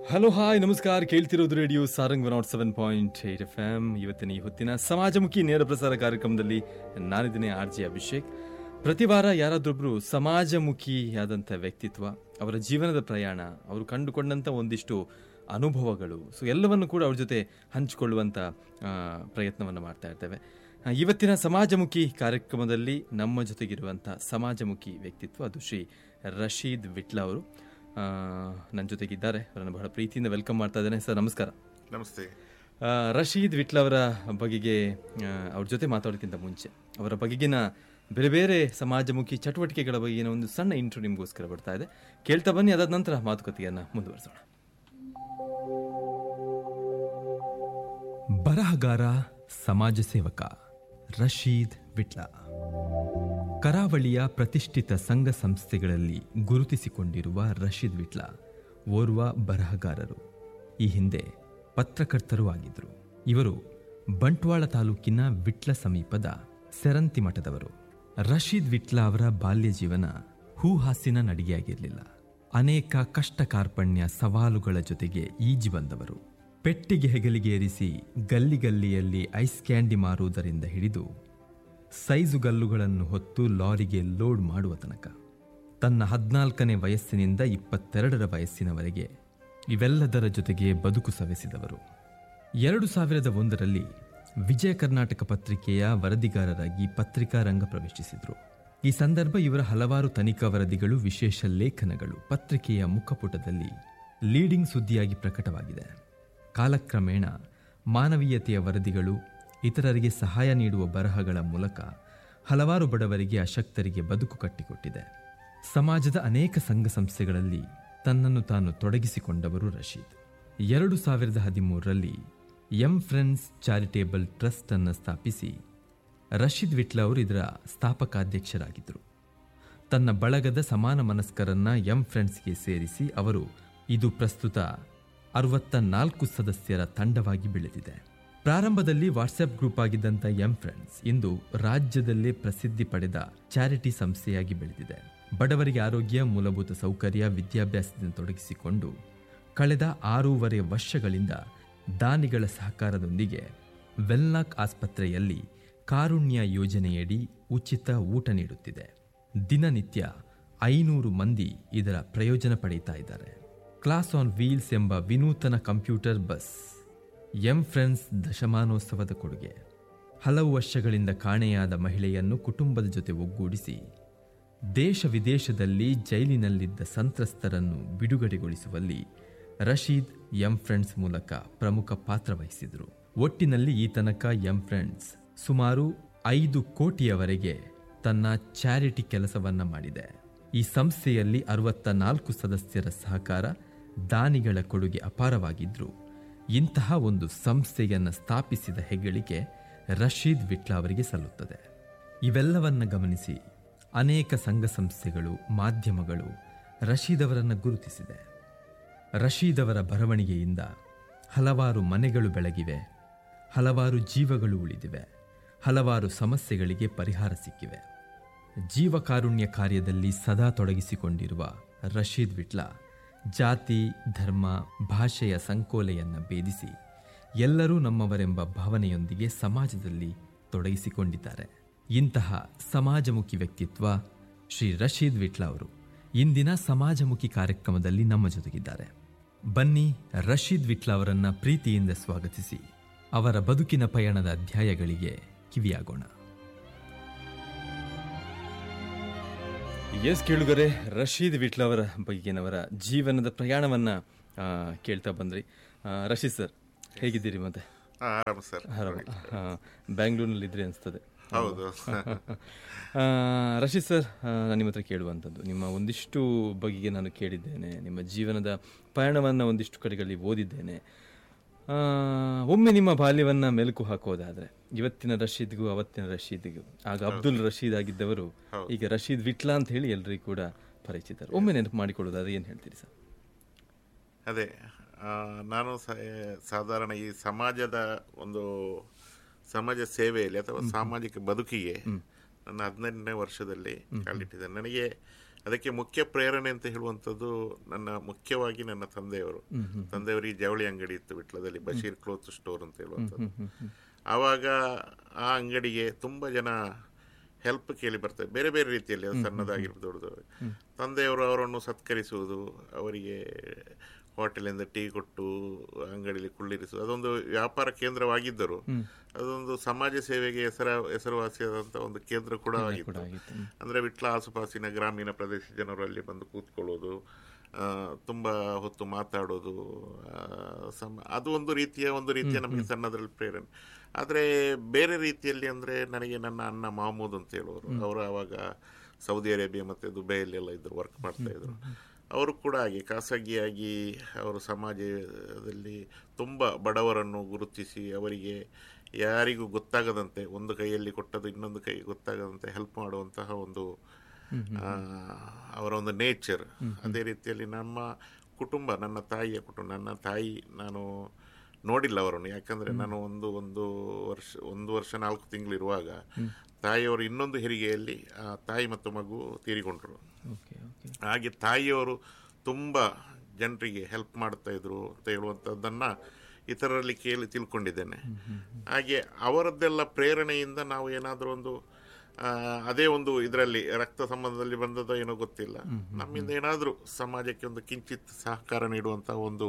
Hello hi ನಮಸ್ಕಾರ ಕೇಳ್ತಿರೋದು radio Sarang one nought seven point eight F M ಇವತ್ತಿನ ಈ ಹೊತ್ತಿನ ಸಮಾಜಮುಖಿ ನೇರ ಪ್ರಸಾರ ಕಾರ್ಯಕ್ರಮದಲ್ಲಿ ನಾನಿದ್ದೇನೆ ಆರ್ ಜೆ ಅಭಿಷೇಕ್ ಪ್ರತಿ ವಾರ ಯಾರಾದ್ರೊಬ್ರು ಸಮಾಜಮುಖಿಯಾದಂಥ ವ್ಯಕ್ತಿತ್ವ ಅವರ ಜೀವನದ ಪ್ರಯಾಣ ಅವರು ಕಂಡುಕೊಂಡಂಥ ಒಂದಿಷ್ಟು ಅನುಭವಗಳು ಸೊ ಎಲ್ಲವನ್ನು ಕೂಡ ಅವ್ರ ಜೊತೆ ಹಂಚಿಕೊಳ್ಳುವಂಥ ಪ್ರಯತ್ನವನ್ನು ಮಾಡ್ತಾ ಇರ್ತೇವೆ ಆ, ಇವತ್ತಿನ ಸಮಾಜಮುಖಿ ಕಾರ್ಯಕ್ರಮದಲ್ಲಿ ನಮ್ಮ ಜೊತೆಗಿರುವಂಥ ಸಮಾಜಮುಖಿ ವ್ಯಕ್ತಿತ್ವ ಅದು ಶ್ರೀ ರಶೀದ್ ವಿಟ್ಲ ಅವರು ಆ, ನನ್ನ ಜೊತೆಗಿದ್ದಾರೆ ಅವರನ್ನು ಬಹಳ ಪ್ರೀತಿಯಿಂದ ವೆಲ್ಕಮ್ ಮಾಡ್ತಾ ಇದ್ದೇನೆ ಸರ್ ನಮಸ್ಕಾರ ನಮಸ್ತೆ ಆ, ರಶೀದ್ ವಿಟ್ಲ ಅವರ ಬಗೆಗೆ ಆ, ಅವ್ರ ಜೊತೆ ಮಾತಾಡೋದಕ್ಕಿಂತ ಮುಂಚೆ ಅವರ ಬಗೆಗಿನ ಬೇರೆ ಬೇರೆ ಸಮಾಜಮುಖಿ ಚಟುವಟಿಕೆಗಳ ಬಗೆಗಿನ ಒಂದು ಸಣ್ಣ ಇಂಟ್ರೋ ನಿಮಗೋಸ್ಕರ ಬರ್ತಾ ಇದೆ ಕೇಳ್ತಾ ಬನ್ನಿ ಅದಾದ ನಂತರ ಮಾತುಕತೆಯನ್ನು ಮುಂದುವರಿಸೋಣ ಬರಹಗಾರ ಸಮಾಜ ಸೇವಕ ರಶೀದ್ ವಿಟ್ಲ ಕರಾವಳಿಯ ಪ್ರತಿಷ್ಠಿತ ಸಂಘ ಸಂಸ್ಥೆಗಳಲ್ಲಿ ಗುರುತಿಸಿಕೊಂಡಿರುವ ರಶೀದ್ ವಿಟ್ಲ ಓರ್ವ ಬರಹಗಾರರು ಈ ಹಿಂದೆ ಪತ್ರಕರ್ತರೂ ಆಗಿದ್ದರು ಇವರು ಬಂಟ್ವಾಳ ತಾಲೂಕಿನ ವಿಟ್ಲ ಸಮೀಪದ ಸೆರಂತಿ ಮಠದವರು ರಶೀದ್ ವಿಟ್ಲ ಅವರ ಬಾಲ್ಯ ಜೀವನ ಹೂಹಾಸಿನ ನಡಿಗೆಯಾಗಿರಲಿಲ್ಲ ಅನೇಕ ಕಷ್ಟ ಕಾರ್ಪಣ್ಯ ಸವಾಲುಗಳ ಜೊತೆಗೆ ಈಜಿ ಬಂದವರು ಪೆಟ್ಟಿಗೆ ಹೆಗಲಿಗೇರಿಸಿ ಗಲ್ಲಿ ಗಲ್ಲಿಯಲ್ಲಿ ಐಸ್ ಕ್ಯಾಂಡಿ ಮಾರುವುದರಿಂದ ಹಿಡಿದು ಸೈಜು ಗಲ್ಲುಗಳನ್ನು ಹೊತ್ತು ಲಾರಿಗೆ ಲೋಡ್ ಮಾಡುವ ತನಕ ತನ್ನ ಹದಿನಾಲ್ಕನೇ ವಯಸ್ಸಿನಿಂದ ಇಪ್ಪತ್ತೆರಡರ ವಯಸ್ಸಿನವರೆಗೆ ಇವೆಲ್ಲದರ ಜೊತೆಗೆ ಬದುಕು ಸವೆಸಿದವರು ಎರಡು ಸಾವಿರದ ಒಂದರಲ್ಲಿ ವಿಜಯ ಕರ್ನಾಟಕ ಪತ್ರಿಕೆಯ ವರದಿಗಾರರಾಗಿ ಪತ್ರಿಕಾ ರಂಗ ಪ್ರವೇಶಿಸಿದರು ಈ ಸಂದರ್ಭ ಇವರ ಹಲವಾರು ತನಿಖಾ ವರದಿಗಳು ವಿಶೇಷ ಲೇಖನಗಳು ಪತ್ರಿಕೆಯ ಮುಖಪುಟದಲ್ಲಿ ಲೀಡಿಂಗ್ ಸುದ್ದಿಯಾಗಿ ಪ್ರಕಟವಾಗಿದೆ ಕಾಲಕ್ರಮೇಣ ಮಾನವೀಯತೆಯ ವರದಿಗಳು ಇತರರಿಗೆ ಸಹಾಯ ನೀಡುವ ಬರಹಗಳ ಮೂಲಕ ಹಲವಾರು ಬಡವರಿಗೆ ಅಶಕ್ತರಿಗೆ ಬದುಕು ಕಟ್ಟಿಕೊಟ್ಟಿದೆ ಸಮಾಜದ ಅನೇಕ ಸಂಘ ಸಂಸ್ಥೆಗಳಲ್ಲಿ ತನ್ನನ್ನು ತಾನು ತೊಡಗಿಸಿಕೊಂಡವರು ರಶೀದ್ ಎರಡು ಸಾವಿರದ ಹದಿಮೂರರಲ್ಲಿ ಎಂ ಫ್ರೆಂಡ್ಸ್ ಚಾರಿಟೇಬಲ್ ಟ್ರಸ್ಟ್ ಅನ್ನು ಸ್ಥಾಪಿಸಿ ರಶೀದ್ ವಿಟ್ಲ ಅವರು ಇದರ ಸ್ಥಾಪಕಾಧ್ಯಕ್ಷರಾಗಿದ್ದರು ತನ್ನ ಬಳಗದ ಸಮಾನ ಮನಸ್ಕರನ್ನ ಎಂ ಫ್ರೆಂಡ್ಸ್ಗೆ ಸೇರಿಸಿ ಅವರು ಇದು ಪ್ರಸ್ತುತ ಅರವತ್ತ ನಾಲ್ಕು ಸದಸ್ಯರ ತಂಡವಾಗಿ ಬೆಳೆದಿದೆ ಪ್ರಾರಂಭದಲ್ಲಿ ವಾಟ್ಸ್ಆಪ್ ಗ್ರೂಪ್ ಆಗಿದ್ದಂಥ ಎಂ ಫ್ರೆಂಡ್ಸ್ ಇಂದು ರಾಜ್ಯದಲ್ಲೇ ಪ್ರಸಿದ್ಧಿ ಪಡೆದ ಚಾರಿಟಿ ಸಂಸ್ಥೆಯಾಗಿ ಬೆಳೆದಿದೆ ಬಡವರಿಗೆ ಆರೋಗ್ಯ ಮೂಲಭೂತ ಸೌಕರ್ಯ ವಿದ್ಯಾಭ್ಯಾಸದಿಂದ ತೊಡಗಿಸಿಕೊಂಡು ಕಳೆದ ಆರೂವರೆ ವರ್ಷಗಳಿಂದ ದಾನಿಗಳ ಸಹಕಾರದೊಂದಿಗೆ ವೆಲ್ನಾಕ್ ಆಸ್ಪತ್ರೆಯಲ್ಲಿ ಕಾರುಣ್ಯ ಯೋಜನೆಯಡಿ ಉಚಿತ ಊಟ ನೀಡುತ್ತಿದೆ ದಿನನಿತ್ಯ ಐನೂರು ಮಂದಿ ಇದರ ಪ್ರಯೋಜನ ಪಡೆಯುತ್ತಾ ಇದ್ದಾರೆ ಕ್ಲಾಸ್ ಆನ್ ವೀಲ್ಸ್ ಎಂಬ ವಿನೂತನ ಕಂಪ್ಯೂಟರ್ ಬಸ್ ಎಂ ಫ್ರೆಂಡ್ಸ್ ದಶಮಾನೋತ್ಸವದ ಕೊಡುಗೆ ಹಲವು ವರ್ಷಗಳಿಂದ ಕಾಣೆಯಾದ ಮಹಿಳೆಯನ್ನು ಕುಟುಂಬದ ಜೊತೆ ಒಗ್ಗೂಡಿಸಿ ದೇಶ ವಿದೇಶದಲ್ಲಿ ಜೈಲಿನಲ್ಲಿದ್ದ ಸಂತ್ರಸ್ತರನ್ನು ಬಿಡುಗಡೆಗೊಳಿಸುವಲ್ಲಿ ರಶೀದ್ ಎಂ ಫ್ರೆಂಡ್ಸ್ ಮೂಲಕ ಪ್ರಮುಖ ಪಾತ್ರ ವಹಿಸಿದರು ಒಟ್ಟಿನಲ್ಲಿ ಈ ತನಕ ಎಂ ಫ್ರೆಂಡ್ಸ್ ಸುಮಾರು ಐದು ಕೋಟಿಯವರೆಗೆ ತನ್ನ ಚಾರಿಟಿ ಕೆಲಸವನ್ನ ಮಾಡಿದೆ ಈ ಸಂಸ್ಥೆಯಲ್ಲಿ ಅರವತ್ತ ನಾಲ್ಕು ಸದಸ್ಯರ ಸಹಕಾರ ದಾನಿಗಳ ಕೊಡುಗೆ ಅಪಾರವಾಗಿದ್ರು ಇಂತಹ ಒಂದು ಸಂಸ್ಥೆಯನ್ನು ಸ್ಥಾಪಿಸಿದ ಹೆಗ್ಗಳಿಕೆ ರಶೀದ್ ವಿಟ್ಲ ಅವರಿಗೆ ಸಲ್ಲುತ್ತದೆ ಇವೆಲ್ಲವನ್ನ ಗಮನಿಸಿ ಅನೇಕ ಸಂಘ ಸಂಸ್ಥೆಗಳು ಮಾಧ್ಯಮಗಳು ರಶೀದ್ ಅವರನ್ನು ಗುರುತಿಸಿದೆ ರಶೀದ್ ಅವರ ಬರವಣಿಗೆಯಿಂದ ಹಲವಾರು ಮನೆಗಳು ಬೆಳಗಿವೆ ಹಲವಾರು ಜೀವಗಳು ಉಳಿದಿವೆ ಹಲವಾರು ಸಮಸ್ಯೆಗಳಿಗೆ ಪರಿಹಾರ ಸಿಕ್ಕಿವೆ ಜೀವಕಾರುಣ್ಯ ಕಾರ್ಯದಲ್ಲಿ ಸದಾ ತೊಡಗಿಸಿಕೊಂಡಿರುವ ರಶೀದ್ ವಿಟ್ಲ ಜಾತಿ ಧರ್ಮ ಭಾಷೆಯ ಸಂಕೋಲೆಯನ್ನ ಭೇದಿಸಿ ಎಲ್ಲರೂ ನಮ್ಮವರೆಂಬ ಭಾವನೆಯೊಂದಿಗೆ ಸಮಾಜದಲ್ಲಿ ತೊಡಗಿಸಿಕೊಂಡಿದ್ದಾರೆ ಇಂತಹ ಸಮಾಜಮುಖಿ ವ್ಯಕ್ತಿತ್ವ ಶ್ರೀ ರಶೀದ್ ವಿಟ್ಲ ಅವರು ಇಂದಿನ ಸಮಾಜಮುಖಿ ಕಾರ್ಯಕ್ರಮದಲ್ಲಿ ನಮ್ಮ ಜೊತೆಗಿದ್ದಾರೆ ಬನ್ನಿ ರಶೀದ್ ವಿಟ್ಲ ಅವರನ್ನ ಪ್ರೀತಿಯಿಂದ ಸ್ವಾಗತಿಸಿ ಅವರ ಬದುಕಿನ ಪಯಣದ ಅಧ್ಯಾಯಗಳಿಗೆ ಕಿವಿಯಾಗೋಣ ಎಸ್ ಕೇಳುಗರೆ ರಶೀದ್ ವಿಟ್ಲ ಅವರ ಬಗೆಗಿನವರ ಜೀವನದ ಪ್ರಯಾಣವನ್ನ ಆ, ಕೇಳ್ತಾ ಬಂದ್ರಿ ಆ, ರಶೀದ್ ಸರ್ ಹೇಗಿದ್ದೀರಿ ಮತ್ತೆ ಹಾ, ಆರಾಮ ಸರ್ ಆರಾಮ ಆ, ಬ್ಯಾಂಗ್ಳೂರ್ನಲ್ಲಿ ಇದ್ರಿ ಅನಿಸ್ತದೆ ಹೌದು ಆ, ರಶೀದ್ ಸರ್ ಆ, ನಾನು ನಿಮ್ಮ ಹತ್ರ ಕೇಳುವಂಥದ್ದು ನಿಮ್ಮ ಒಂದಿಷ್ಟು ಬಗೆಗೆ ನಾನು ಕೇಳಿದ್ದೇನೆ ನಿಮ್ಮ ಜೀವನದ ಪಯಣವನ್ನು ಒಂದಿಷ್ಟು ಕಡೆಗಳಲ್ಲಿ ಓದಿದ್ದೇನೆ ಆ, ಒಮ್ಮೆ ನಿಮ್ಮ ಬಾಲ್ಯವನ್ನ ಮೆಲುಕು ಹಾಕೋದಾದ್ರೆ ಇವತ್ತಿನ ರಶೀದ್ಗೂ ಅವತ್ತಿನ ರಶೀದ್ಗೂ ಆಗ ಅಬ್ದುಲ್ ರಶೀದ್ ಆಗಿದ್ದವರು ಈಗ ರಶೀದ್ ವಿಟ್ಲ ಅಂತ ಹೇಳಿ ಎಲ್ರಿಗೂ ಕೂಡ ಪರಿಚಿತರು ಒಮ್ಮೆ ನೆನಪು ಮಾಡಿಕೊಳ್ಳೋದಾದ್ರೆ ಏನು ಹೇಳ್ತೀರಿ ಸರ್ ಅದೇ ಆ, ನಾನು ಸ- ಸಾಧಾರಣ ಈ ಸಮಾಜದ ಒಂದು ಸಮಾಜ ಸೇವೆಯಲ್ಲಿ ಅಥವಾ ಸಾಮಾಜಿಕ ಬದುಕಿಗೆ ನನ್ನ ಹದಿನೆಂಟನೇ ವರ್ಷದಲ್ಲಿ ಕಾಲಿಟ್ಟಿದ್ದೇನೆ ನನಗೆ ಅದಕ್ಕೆ ಮುಖ್ಯ ಪ್ರೇರಣೆ ಅಂತ ಹೇಳುವಂಥದ್ದು ನನ್ನ ಮುಖ್ಯವಾಗಿ ನನ್ನ ತಂದೆಯವರು ತಂದೆಯವರಿಗೆ ಜವಳಿ ಅಂಗಡಿ ಇತ್ತು ವಿಟ್ಲದಲ್ಲಿ ಬಶೀರ್ ಕ್ಲೋತ್ ಸ್ಟೋರ್ ಅಂತ ಹೇಳುವಂಥದ್ದು ಆವಾಗ ಆ ಅಂಗಡಿಗೆ ತುಂಬ ಜನ ಹೆಲ್ಪ್ ಕೇಳಿ ಬರ್ತಾರೆ ಬೇರೆ ಬೇರೆ ರೀತಿಯಲ್ಲಿ ಅದು ಸಣ್ಣದಾಗಿರ್ಬೋದು ದೊಡ್ಡದು ತಂದೆಯವರು ಅವರನ್ನು ಸತ್ಕರಿಸುವುದು ಅವರಿಗೆ ಹೋಟೆಲಿಂದ ಟೀ ಕೊಟ್ಟು ಅಂಗಡಿಯಲ್ಲಿ ಕುಳ್ಳಿರಿಸುವುದು ಅದೊಂದು ವ್ಯಾಪಾರ ಕೇಂದ್ರವಾಗಿದ್ದರು ಅದೊಂದು ಸಮಾಜ ಸೇವೆಗೆ ಹೆಸರ ಹೆಸರುವಾಸಿಯಾದಂಥ ಒಂದು ಕೇಂದ್ರ ಕೂಡ ಆಗಿತ್ತು ಆಗಿತ್ತು ಅಂದರೆ ವಿಟ್ಲ ಆಸುಪಾಸಿನ ಗ್ರಾಮೀಣ ಪ್ರದೇಶ ಜನರು ಅಲ್ಲಿ ಬಂದು ಕೂತ್ಕೊಳ್ಳೋದು ಆ, ತುಂಬ ಹೊತ್ತು ಮಾತಾಡೋದು ಆ, ಸಮ ಅದು ಒಂದು ರೀತಿಯ ಒಂದು ರೀತಿಯ ನಮಗೆ ಸಣ್ಣದ್ರಲ್ಲಿ ಪ್ರೇರಣೆ ಆದರೆ ಬೇರೆ ರೀತಿಯಲ್ಲಿ ಅಂದರೆ ನನಗೆ ನನ್ನ ಅಣ್ಣ ಮಹಮೂದ್ ಅಂತ ಹೇಳೋರು ಅವರು ಆವಾಗ ಸೌದಿ ಅರೇಬಿಯಾ ಮತ್ತು ದುಬೈಯಲ್ಲಿ ಎಲ್ಲ ಇದ್ರು ವರ್ಕ್ ಮಾಡ್ತಾ ಇದ್ರು ಅವರು ಕೂಡ ಹಾಗೆ ಖಾಸಗಿಯಾಗಿ ಅವರು ಸಮಾಜದಲ್ಲಿ ತುಂಬ ಬಡವರನ್ನು ಗುರುತಿಸಿ ಅವರಿಗೆ ಯಾರಿಗೂ ಗೊತ್ತಾಗದಂತೆ ಒಂದು ಕೈಯಲ್ಲಿ ಕೊಟ್ಟದ್ದು ಇನ್ನೊಂದು ಕೈ ಗೊತ್ತಾಗದಂತೆ ಹೆಲ್ಪ್ ಮಾಡುವಂತಹ ಒಂದು ಆ, ಅವರ ಒಂದು ನೇಚರ್ ಅದೇ ರೀತಿಯಲ್ಲಿ ನಮ್ಮ ಕುಟುಂಬ ನನ್ನ ತಾಯಿಯ ಕುಟುಂಬ ನನ್ನ ತಾಯಿ ನಾನು ನೋಡಿಲ್ಲ ಅವರನ್ನು ಯಾಕಂದರೆ ನಾನು ಒಂದು ಒಂದು ವರ್ಷ ಒಂದು ವರ್ಷ ನಾಲ್ಕು ತಿಂಗಳಿರುವಾಗ ತಾಯಿಯವರು ಇನ್ನೊಂದು ಹೆರಿಗೆಯಲ್ಲಿ ಆ ತಾಯಿ ಮತ್ತು ಮಗು ತೀರಿಕೊಂಡ್ರು ಓಕೆ ಓಕೆ ಹಾಗೆ ತಾಯಿಯವರು ತುಂಬ ಜನರಿಗೆ ಹೆಲ್ಪ್ ಮಾಡ್ತಾ ಇದ್ರು ಅಂತ ಹೇಳುವಂಥದ್ದನ್ನು ಇತರರಲ್ಲಿ ಕೇಳಿ ತಿಳ್ಕೊಂಡಿದ್ದೇನೆ ಹಾಗೆ ಅವರದ್ದೆಲ್ಲ ಪ್ರೇರಣೆಯಿಂದ ನಾವು ಏನಾದರೂ ಒಂದು ಆ, ಅದೇ ಒಂದು ಇದರಲ್ಲಿ ರಕ್ತ ಸಂಬಂಧದಲ್ಲಿ ಬಂದದೋ ಏನೋ ಗೊತ್ತಿಲ್ಲ ನಮ್ಮಿಂದ ಏನಾದರೂ ಸಮಾಜಕ್ಕೆ ಒಂದು ಕಿಂಚಿತ್ ಸಹಕಾರ ನೀಡುವಂತಹ ಒಂದು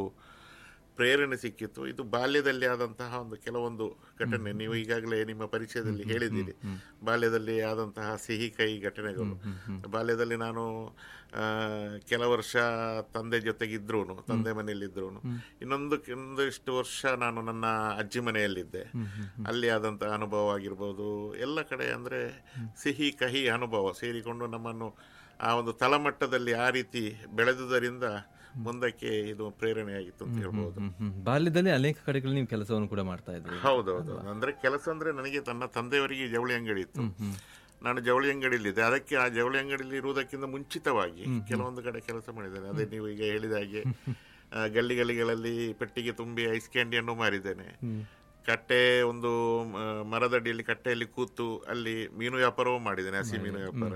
ಪ್ರೇರಣೆ ಸಿಕ್ಕಿತ್ತು ಇದು ಬಾಲ್ಯದಲ್ಲಿ ಆದಂತಹ ಒಂದು ಕೆಲವೊಂದು ಘಟನೆ ನೀವು ಈಗಾಗಲೇ ನಿಮ್ಮ ಪರಿಚಯದಲ್ಲಿ ಹೇಳಿದ್ದೀರಿ ಬಾಲ್ಯದಲ್ಲಿ ಆದಂತಹ ಸಿಹಿ ಕೈ ಘಟನೆಗಳು ಬಾಲ್ಯದಲ್ಲಿ ನಾನು ಆ, ಕೆಲ ವರ್ಷ ತಂದೆ ಜೊತೆಗಿದ್ರು ತಂದೆ ಮನೆಯಲ್ಲಿದ್ರು ಇನ್ನೊಂದು ಒಂದಿಷ್ಟು ವರ್ಷ ನಾನು ನನ್ನ ಅಜ್ಜಿ ಮನೆಯಲ್ಲಿದ್ದೆ ಅಲ್ಲಿ ಆದಂತಹ ಅನುಭವ ಆಗಿರ್ಬೋದು ಎಲ್ಲ ಕಡೆ ಅಂದರೆ ಸಿಹಿ ಕಹಿ ಅನುಭವ ಸೇರಿಕೊಂಡು ನಮ್ಮನ್ನು ಆ ಒಂದು ತಳಮಟ್ಟದಲ್ಲಿ ಆ ರೀತಿ ಬೆಳೆದುದರಿಂದ ಮುಂದಕ್ಕೆ ಇದು ಪ್ರೇರಣೆಯಾಗಿತ್ತು ಅಂತ ಹೇಳ್ಬೋದು ಹ್ಮ್, ಹ್ಮ್. ಬಾಲ್ಯದಲ್ಲಿ ಅನೇಕ ಕಡೆಗಳಲ್ಲಿ ನೀವು ಕೆಲಸವನ್ನು ಕೂಡ ಮಾಡ್ತಾ ಇದ್ರಿ ಹೌದೌದು ಅಂದ್ರೆ ಕೆಲಸ ಅಂದ್ರೆ ನನಗೆ ತನ್ನ ತಂದೆಯವರಿಗೆ ಜವಳಿ ಅಂಗಡಿ ಇತ್ತು ನಾನು ಜವಳಿ ಅಂಗಡಿಯಲ್ಲಿದ್ದೆ ಅದಕ್ಕೆ ಆ ಜವಳಿ ಅಂಗಡಿಯಲ್ಲಿ ಇರುವುದಕ್ಕಿಂತ ಮುಂಚಿತವಾಗಿ ಕೆಲವೊಂದು ಕಡೆ ಕೆಲಸ ಮಾಡಿದ್ದೇನೆ ಅದೇ ನೀವು ಈಗ ಹೇಳಿದ ಹಾಗೆ ಆ, ಗಲ್ಲಿ ಗಲ್ಲಿಗಳಲ್ಲಿ ಪೆಟ್ಟಿಗೆ ತುಂಬಿ ಐಸ್ ಕ್ಯಾಂಡಿಯನ್ನು ಮಾರಿದ್ದೇನೆ ಕಟ್ಟೆ ಒಂದು ಮ, ಮರದಡಿಯಲ್ಲಿ ಕಟ್ಟೆಯಲ್ಲಿ ಕೂತು ಅಲ್ಲಿ ಮೀನು ವ್ಯಾಪಾರವೂ ಮಾಡಿದ್ದೇನೆ ಹಸಿ ಮೀನು ವ್ಯಾಪಾರ